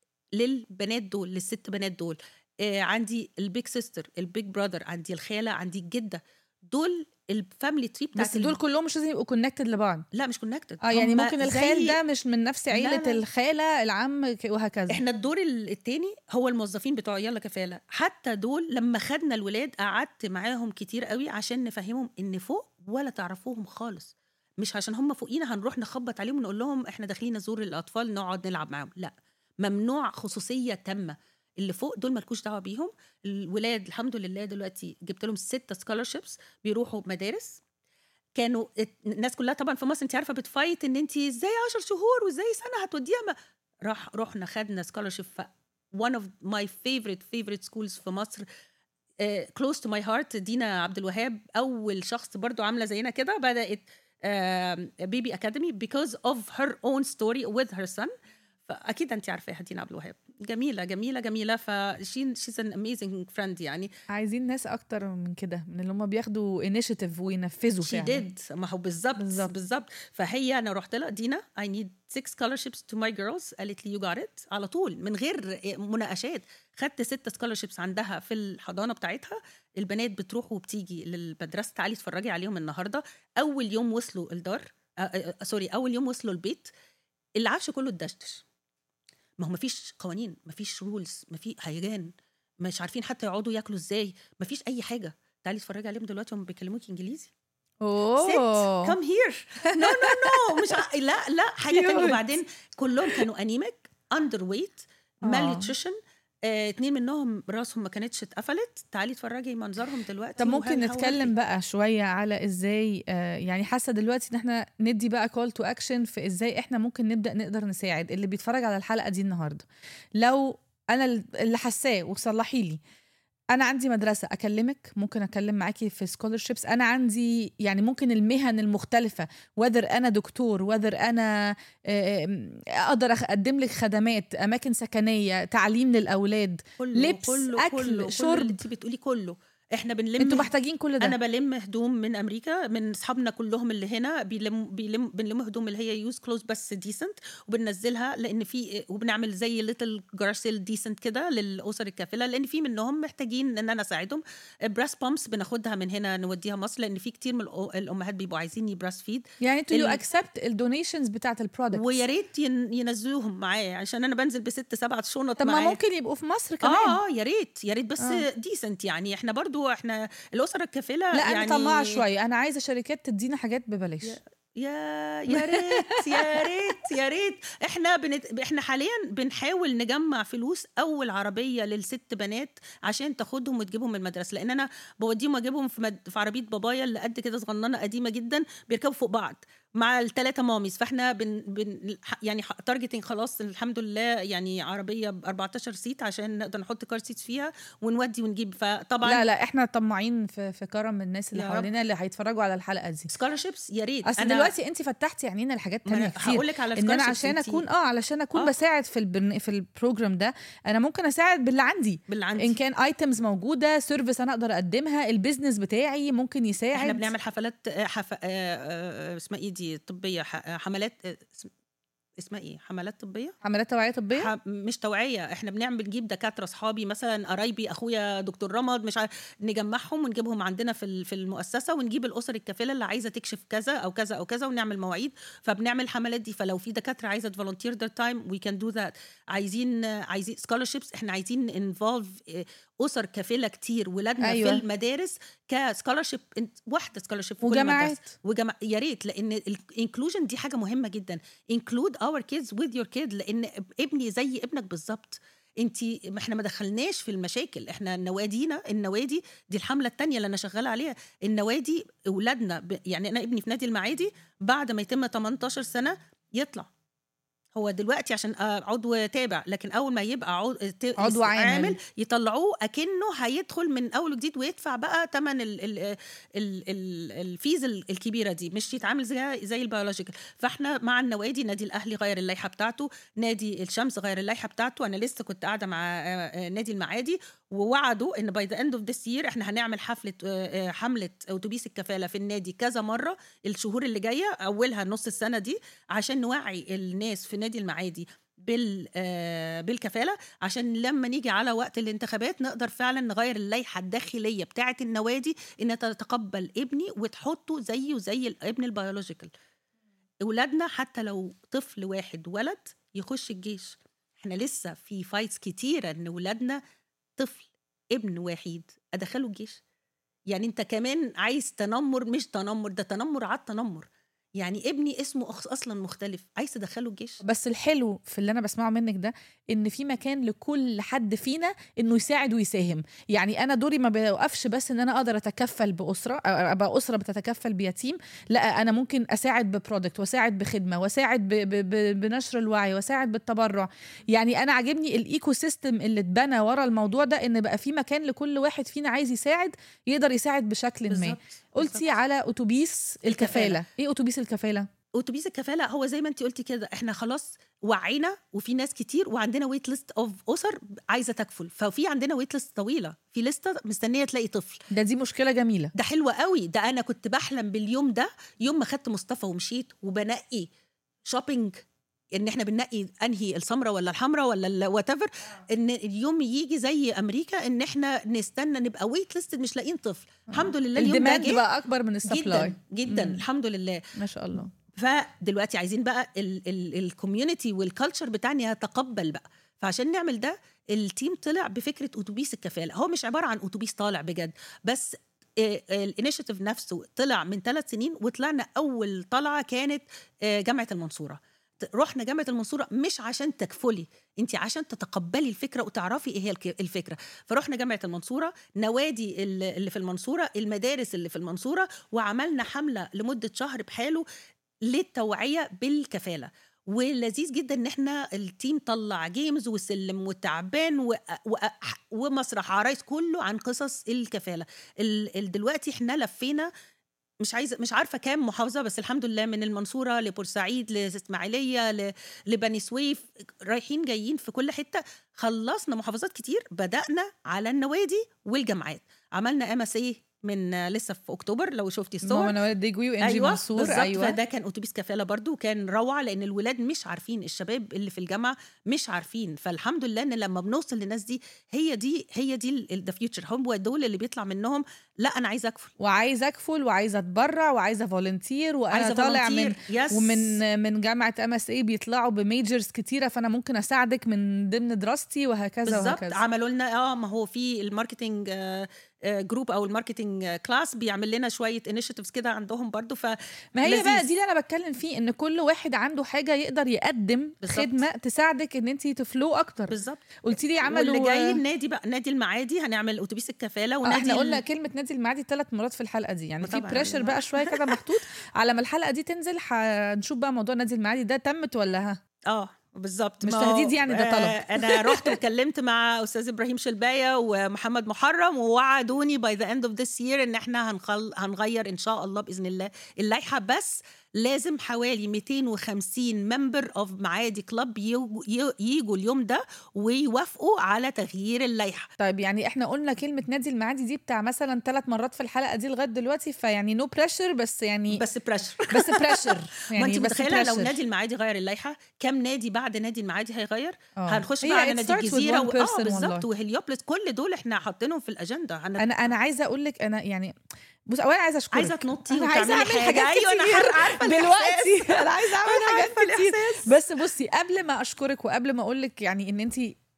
للبنات دول للست بنات دول آه عندي البيج سيستر البيج براذر عندي الخاله عندي الجده دول الفاميلي تري بتاعت بس دول ال- كلهم مش لازم يبقوا كونكتد لبعض لا مش كونكتد اه يعني ممكن الخال ده مش من نفس عيله لا. الخاله العم ك- وهكذا احنا الدور ال- التاني هو الموظفين بتوع يلا كفاله حتى دول لما خدنا الولاد قعدت معاهم كتير قوي عشان نفهمهم ان فوق ولا تعرفوهم خالص مش عشان هم فوقينا هنروح نخبط عليهم ونقول لهم احنا داخلين نزور الاطفال نقعد نلعب معاهم لا ممنوع خصوصيه تامه اللي فوق دول مالكوش دعوه بيهم الولاد الحمد لله دلوقتي جبت لهم ستة سكولرشيبس بيروحوا مدارس كانوا ات- الناس كلها طبعا في مصر انت عارفه بتفايت ان انت ازاي 10 شهور وازاي سنه هتوديها ما راح رحنا خدنا سكولرشيب في one of my favorite favorite schools في مصر كلوز تو ماي هارت دينا عبد الوهاب اول شخص برضو عامله زينا كده بدات بيبي اكاديمي because of her own story with her son فاكيد انت عارفاها دينا عبد الوهاب جميله جميله جميله فشي شيز ان اميزنج فريند يعني عايزين ناس اكتر من كده من اللي هم بياخدوا انيشيتيف وينفذوا شي فعلا ديد ما هو بالظبط بالظبط. بالظبط فهي انا رحت لها دينا اي نيد 6 scholarships تو ماي جيرلز قالت لي يو جات ات على طول من غير مناقشات خدت ست scholarships عندها في الحضانه بتاعتها البنات بتروح وبتيجي للمدرسه تعالي اتفرجي عليهم النهارده اول يوم وصلوا الدار آه، آه، آه، سوري اول يوم وصلوا البيت العفش كله اتدشدش ما هو مفيش قوانين مفيش رولز مفيش هيجان مش عارفين حتى يقعدوا ياكلوا ازاي مفيش اي حاجه تعالي اتفرجي عليهم دلوقتي هم بيكلموك انجليزي ست اوه كم هير نو نو نو مش ع... لا لا حاجه تانية Cute. وبعدين كلهم كانوا انيميك اندر ويت آه. مالنيوتريشن اتنين منهم راسهم ما كانتش اتقفلت تعالي اتفرجي منظرهم دلوقتي طب ممكن وهل- نتكلم بقى شويه على ازاي آه، يعني حاسه دلوقتي ان احنا ندي بقى كول تو اكشن في ازاي احنا ممكن نبدا نقدر نساعد اللي بيتفرج على الحلقه دي النهارده لو انا اللي حاساه وصلحي لي انا عندي مدرسه اكلمك ممكن اكلم معاكي في scholarships انا عندي يعني ممكن المهن المختلفه وذر انا دكتور وذر انا آم، اقدر أخ- اقدم لك خدمات اماكن سكنيه تعليم للاولاد كله لبس، كله أكل، كله كله شرب. اللي انت بتقولي كله احنا بنلم انتوا محتاجين كل ده انا بلم هدوم من امريكا من اصحابنا كلهم اللي هنا بيلم بيلم بنلم هدوم اللي هي يوز كلوز بس ديسنت وبننزلها لان في وبنعمل زي ليتل جارسيل ديسنت كده للاسر الكافله لان في منهم محتاجين ان انا اساعدهم براس بامبس بناخدها من هنا نوديها مصر لان في كتير من الأ- الامهات بيبقوا عايزين يبراس فيد يعني انتوا يو ال- اكسبت الدونيشنز بتاعت البرودكتس ويا ريت ين- ينزلوهم معايا عشان انا بنزل بست سبعة شنط طب ما معايا. ممكن يبقوا في مصر كمان اه اه يا ريت يا ريت بس آه. ديسنت يعني احنا برضو احنا الاسر الكافله لا يعني انا طماعه شويه انا عايزه شركات تدينا حاجات ببلاش يا- يا يا ريت يا ريت يا ريت احنا بنت... احنا حاليا بنحاول نجمع فلوس اول عربيه للست بنات عشان تاخدهم وتجيبهم من المدرسه لان انا بوديهم واجيبهم في, مد... في عربيه بابايا اللي قد كده صغننه قديمه جدا بيركبوا فوق بعض مع الثلاثه ماميز فاحنا بن... بن... يعني تارجتنج خلاص الحمد لله يعني عربيه ب 14 سيت عشان نقدر نحط كار سيت فيها ونودي ونجيب فطبعا لا لا احنا طماعين في في كرم الناس اللي يا رب. حوالينا اللي هيتفرجوا على الحلقه دي سكولرشيبس يا ريت اصل دلوقتي انت فتحتي عينينا لحاجات تانية كتير هقول لك على ان انا scholarships عشان انتي اكون اه علشان اكون آه. بساعد في البرن... في البروجرام ده انا ممكن اساعد باللي عندي باللي عندي ان كان ايتمز موجوده سيرفيس انا اقدر اقدمها البيزنس بتاعي ممكن يساعد احنا بنعمل حفلات آه، حف... آه، آه، اسمها ايه دي طبيه ح... آه، حملات آه، اسم- اسمها ايه حملات طبيه حملات توعيه طبيه ح... مش توعيه احنا بنعمل بنجيب دكاتره اصحابي مثلا قرايبي اخويا دكتور رمض مش عارف نجمعهم ونجيبهم عندنا في ال- في المؤسسه ونجيب الاسر الكافله اللي عايزه تكشف كذا او كذا او كذا ونعمل مواعيد فبنعمل الحملات دي فلو في دكاتره عايزه تفولنتير ذير تايم وي كان دو ذات عايزين عايزين سكولرشيبس احنا عايزين انفولف اسر كافله كتير ولادنا أيوة. أيوة. في المدارس كسكولرشيب واحده سكولرشيب في كل وجامعات. مدرسة. وجمع يا ريت لان الانكلوجن دي حاجه مهمه جدا انكلود اور كيدز وذ يور كيد لان ابني زي ابنك بالظبط انت ما احنا ما دخلناش في المشاكل احنا نوادينا النوادي دي الحمله التانية اللي انا شغاله عليها النوادي اولادنا ب... يعني انا ابني في نادي المعادي بعد ما يتم 18 سنه يطلع هو دلوقتي عشان آه، عضو تابع لكن اول ما يبقى عضو, ت- عضو عامل. يطلعوه اكنه هيدخل من اول وجديد ويدفع بقى ثمن ال ال ال ال الفيز ال- الكبيره دي مش يتعامل زي زي البيولوجيكال فاحنا مع النوادي نادي الاهلي غير اللائحه بتاعته نادي الشمس غير اللائحه بتاعته انا لسه كنت قاعده مع آه، آه، نادي المعادي ووعدوا ان باي ذا اند اوف ذس يير احنا هنعمل حفله آه، آه، حمله اتوبيس الكفاله في النادي كذا مره الشهور اللي جايه اولها نص السنه دي عشان نوعي الناس في نادي المعادي بال آه، بالكفاله عشان لما نيجي على وقت الانتخابات نقدر فعلا نغير اللائحه الداخليه بتاعه النوادي انها تتقبل ابني وتحطه زيه زي الابن البيولوجيكال اولادنا حتى لو طفل واحد ولد يخش الجيش احنا لسه في فايتس كتيره ان ولادنا طفل ابن وحيد ادخله الجيش يعني انت كمان عايز تنمر مش تنمر ده تنمر على التنمر يعني ابني اسمه أخ- اصلا مختلف عايز تدخله الجيش بس الحلو في اللي انا بسمعه منك ده ان في مكان لكل حد فينا انه يساعد ويساهم يعني انا دوري ما بيوقفش بس ان انا اقدر اتكفل باسره أو ابقى اسره بتتكفل بيتيم لا انا ممكن اساعد ببرودكت واساعد بخدمه واساعد ب ب ب بنشر الوعي واساعد بالتبرع يعني انا عاجبني الايكو سيستم اللي اتبنى ورا الموضوع ده ان بقى في مكان لكل واحد فينا عايز يساعد يقدر يساعد بشكل ما بالظبط قلتي بالظبط. على اتوبيس الكفاله الكفالة. ايه اتوبيس الكفاله اتوبيس الكفاله هو زي ما انت قلتي كده احنا خلاص وعينا وفي ناس كتير وعندنا ويت ليست اوف اسر عايزه تكفل ففي عندنا ويت ليست طويله في لسته مستنيه تلاقي طفل ده دي مشكله جميله ده حلو قوي ده انا كنت بحلم باليوم ده يوم ما خدت مصطفى ومشيت وبنقي شوبينج ان احنا بننقي انهي السمراء ولا الحمراء ولا وات ايفر ان اليوم يجي زي امريكا ان احنا نستنى نبقى ويت ليست مش لاقيين طفل الحمد لله اليوم ده الديماند جه بقى اكبر من السبلاي جدا جدا مم. الحمد لله ما شاء الله فدلوقتي عايزين بقى الكوميونتي والكالتشر بتاعنا يتقبل بقى فعشان نعمل ده التيم طلع بفكره اتوبيس الكفاله هو مش عباره عن اتوبيس طالع بجد بس الانيشيتيف نفسه طلع من ثلاث سنين وطلعنا اول طلعه كانت آه، جامعه المنصوره ت- رحنا جامعه المنصوره مش عشان تكفلي انت عشان تتقبلي الفكره وتعرفي ايه هي الك- الفكره فرحنا جامعه المنصوره نوادي ال- اللي في المنصوره المدارس اللي في المنصوره وعملنا حمله لمده شهر بحاله للتوعيه بالكفاله ولذيذ جدا ان احنا التيم طلع جيمز وسلم وتعبان و... و... ومسرح عرايس كله عن قصص الكفاله ال... ال... دلوقتي احنا لفينا مش عايزه مش عارفه كام محافظه بس الحمد لله من المنصوره لبورسعيد لاسماعيليه ل... لبني سويف رايحين جايين في كل حته خلصنا محافظات كتير بدانا على النوادي والجامعات عملنا ام اس اي من آه، لسه في اكتوبر لو شفتي الصور ماما نوال ديجوي وانجي ايوه منصور بالظبط ايوه فده كان اتوبيس كفاله برضو كان روعه لان الولاد مش عارفين الشباب اللي في الجامعه مش عارفين فالحمد لله ان لما بنوصل للناس دي هي دي هي دي ذا فيوتشر هم دول اللي بيطلع منهم لا انا عايزه اكفل وعايزه اكفل وعايزه اتبرع وعايزه فولنتير وانا عايزه طالع من volunteer. يس. ومن من جامعه ام اس اي بيطلعوا بميجرز كتيره فانا ممكن اساعدك من ضمن دراستي وهكذا بالظبط وهكذا عملوا لنا اه ما هو في الماركتنج جروب او الماركتنج كلاس بيعمل لنا شويه انيشيتيفز كده عندهم برضو ف ما هي لذيذ. بقى دي اللي انا بتكلم فيه ان كل واحد عنده حاجه يقدر يقدم بالظبط. خدمه تساعدك ان انت تفلو اكتر بالظبط قلتي لي عملوا واللي جاي النادي بقى نادي المعادي هنعمل اتوبيس الكفاله آه، ونادي احنا ال- قلنا كلمه نادي المعادي ثلاث مرات في الحلقه دي يعني في طبعاً. بريشر بقى شويه كده محطوط على ما الحلقه دي تنزل هنشوف بقى موضوع نادي المعادي ده تمت ولا ها اه بالظبط مش ما هو- تهديد يعني، ده طلب. آه انا رحت وكلمت مع استاذ ابراهيم شلبايه ومحمد محرم ووعدوني باي ذا اند اوف ذس يير ان احنا هنخل... هنغير ان شاء الله باذن الله اللائحه بس لازم حوالي 250 ممبر اوف معادي كلاب يجوا يجوا اليوم ده ويوافقوا على تغيير اللائحه طيب يعني احنا قلنا كلمه نادي المعادي دي بتاع مثلا ثلاث مرات في الحلقه دي لغايه دلوقتي فيعني نو بريشر بس يعني بس بريشر بس بريشر ما انت يعني بس متخيله لو pressure. نادي المعادي غير اللائحه كام نادي بعد نادي المعادي هيغير آه. هنخش هي بقى على it نادي starts with الجزيره one و... person اه بالظبط والله. وهليوبلس كل دول احنا حاطينهم في الاجنده هن... انا انا عايزه اقول لك انا يعني بص اولا عايزه اشكرك عايزه تنطي انا عايزه وتعملي اعمل حاجه حاجات ايوه انا كتير عارفه دلوقتي انا عايزه اعمل أنا حاجات عارفة كتير الإحساس. بس بصي قبل ما اشكرك وقبل ما اقول لك يعني ان انت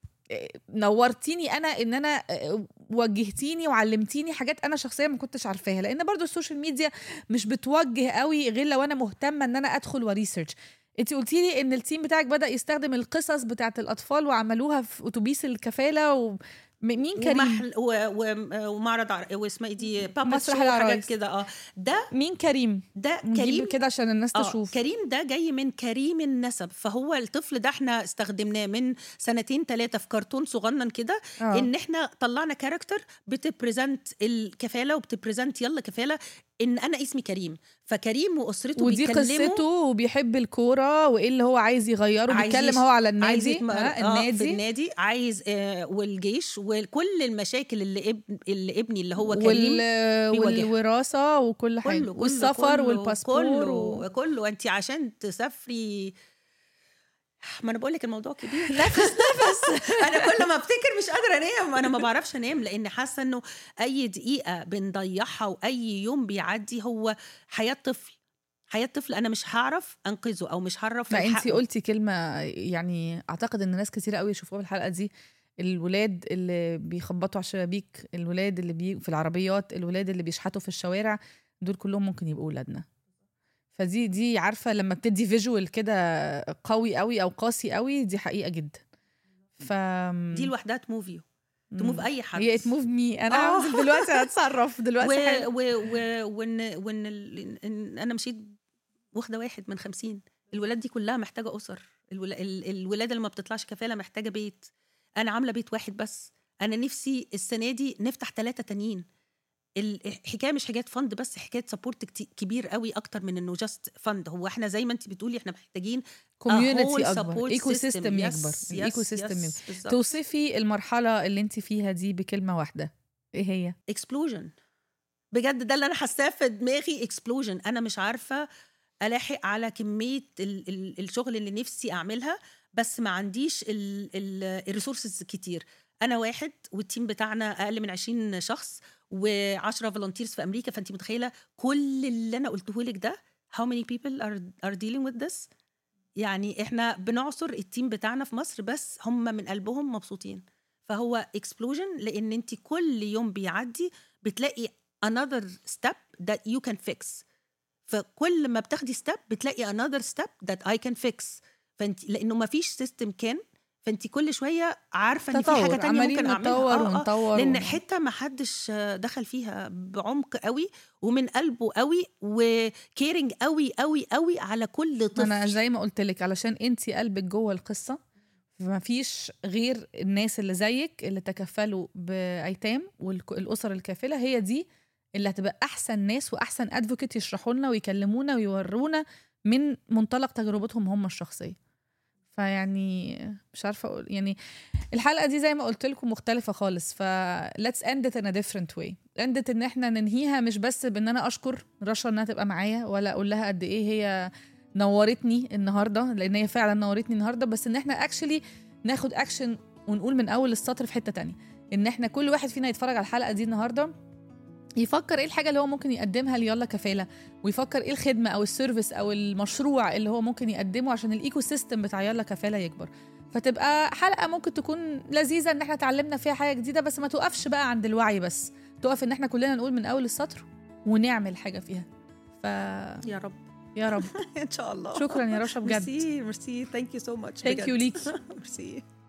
نورتيني انا ان انا آه، وجهتيني وعلمتيني حاجات انا شخصيا ما كنتش عارفاها لان برضو السوشيال ميديا مش بتوجه قوي غير لو انا مهتمه ان انا ادخل وريسيرش انت قلتي لي ان التيم بتاعك بدا يستخدم القصص بتاعت الاطفال وعملوها في اتوبيس الكفاله و... م- مين كريم ومحل و... و... ومعرض عر... واسمها ايه دي بابت مسرح شو العرايس. حاجات كده اه ده مين كريم ده نجيب كريم كده عشان الناس آه تشوف كريم ده جاي من كريم النسب فهو الطفل ده احنا استخدمناه من سنتين ثلاثه في كرتون صغنن كده آه. ان احنا طلعنا كاركتر بتبريزنت الكفاله وبتبريزنت يلا كفاله ان انا اسمي كريم فكريم واسرته ودي بيتكلموا قصته وبيحب الكوره وايه اللي هو عايز يغيره عايز بيتكلم يش- هو على عايز النادي يتم... ها آه في النادي النادي عايز آه والجيش وكل المشاكل اللي ابن اللي ابني اللي هو كريم وال... بيواجهها. والوراثه وكل حاجه كله كله والسفر كله والباسبور كله و... كله انت عشان تسافري ما انا بقول لك الموضوع كبير نفس نفس انا كل ما افتكر مش قادره انام انا ما بعرفش انام لان حاسه انه اي دقيقه بنضيعها واي يوم بيعدي هو حياه طفل حياه طفل انا مش هعرف انقذه او مش هعرف ما انت ألحقه. قلتي كلمه يعني اعتقد ان ناس كتير قوي يشوفوها في الحلقه دي الولاد اللي بيخبطوا على الشبابيك الولاد اللي بي في العربيات الولاد اللي بيشحتوا في الشوارع دول كلهم ممكن يبقوا ولادنا فدي دي عارفه لما بتدي فيجوال كده قوي قوي او قاسي قوي دي حقيقه جدا ف دي لوحدها تموفيو تموف اي حد هي تموف مي انا آه. هنزل دلوقتي هتصرف دلوقتي و... حالا. و... و... وان وان ال... إن انا مشيت واخده واحد من خمسين الولاد دي كلها محتاجه اسر الول... ال... الولاده اللي ما بتطلعش كفاله محتاجه بيت انا عامله بيت واحد بس انا نفسي السنه دي نفتح ثلاثه تانيين الحكايه مش حكايه فند بس حكايه سبورت كبير قوي اكتر من انه جاست فند هو احنا زي ما انت بتقولي احنا محتاجين كوميونتي whole اكبر support ايكو system. سيستم Yes, يكبر yes, الايكو yes, سيستم يكبر بالظبط. توصفي المرحله اللي انت فيها دي بكلمه واحده ايه هي اكسبلوجن بجد ده اللي انا حاساه في دماغي اكسبلوجن انا مش عارفه الاحق على كميه ال ال الشغل اللي نفسي اعملها بس ما عنديش الريسورسز كتير انا واحد والتيم بتاعنا اقل من 20 شخص و10 فولunteers في امريكا فانت متخيله كل اللي انا قلته لك ده how many people are are dealing with this يعني احنا بنعصر التيم بتاعنا في مصر بس هم من قلبهم مبسوطين فهو اكسبلوجن لان انت كل يوم بيعدي بتلاقي another step that you can fix فكل ما بتاخدي step بتلاقي another step that I can fix فانت لانه ما فيش سيستم كان فانت كل شويه عارفه ان في حاجه تطور تانية عمالين ممكن اعملها نتطور آه، آه. ونطور لان ون- حته ما حدش دخل فيها بعمق قوي ومن قلبه قوي وكيرنج قوي قوي قوي على كل طفل انا زي ما قلت لك علشان انت قلبك جوه القصه فما فيش غير الناس اللي زيك اللي تكفلوا بايتام والاسر الكافله هي دي اللي هتبقى احسن ناس واحسن ادفوكيت يشرحوا لنا ويكلمونا ويورونا من منطلق تجربتهم هم الشخصيه فيعني مش عارفه اقول يعني الحلقه دي زي ما قلت لكم مختلفه خالص ف let's end it in a different way end it ان احنا ننهيها مش بس بان انا اشكر رشا انها تبقى معايا ولا اقول لها قد ايه هي نورتني النهارده لان هي فعلا نورتني النهارده بس ان احنا اكشلي ناخد اكشن ونقول من اول السطر في حته تانية ان احنا كل واحد فينا يتفرج على الحلقه دي النهارده يفكر ايه الحاجه اللي هو ممكن يقدمها ليلا كفاله ويفكر ايه الخدمه او السيرفيس او المشروع اللي هو ممكن يقدمه عشان الايكو سيستم بتاع يلا كفاله يكبر فتبقى حلقه ممكن تكون لذيذه ان احنا اتعلمنا فيها حاجه جديده بس ما توقفش بقى عند الوعي بس تقف ان احنا كلنا نقول من اول السطر ونعمل حاجه فيها ف يا رب يا رب ان شاء الله شكرا يا رشا بجد ميرسي ميرسي ثانك يو سو ماتش Thank you ليكي. ميرسي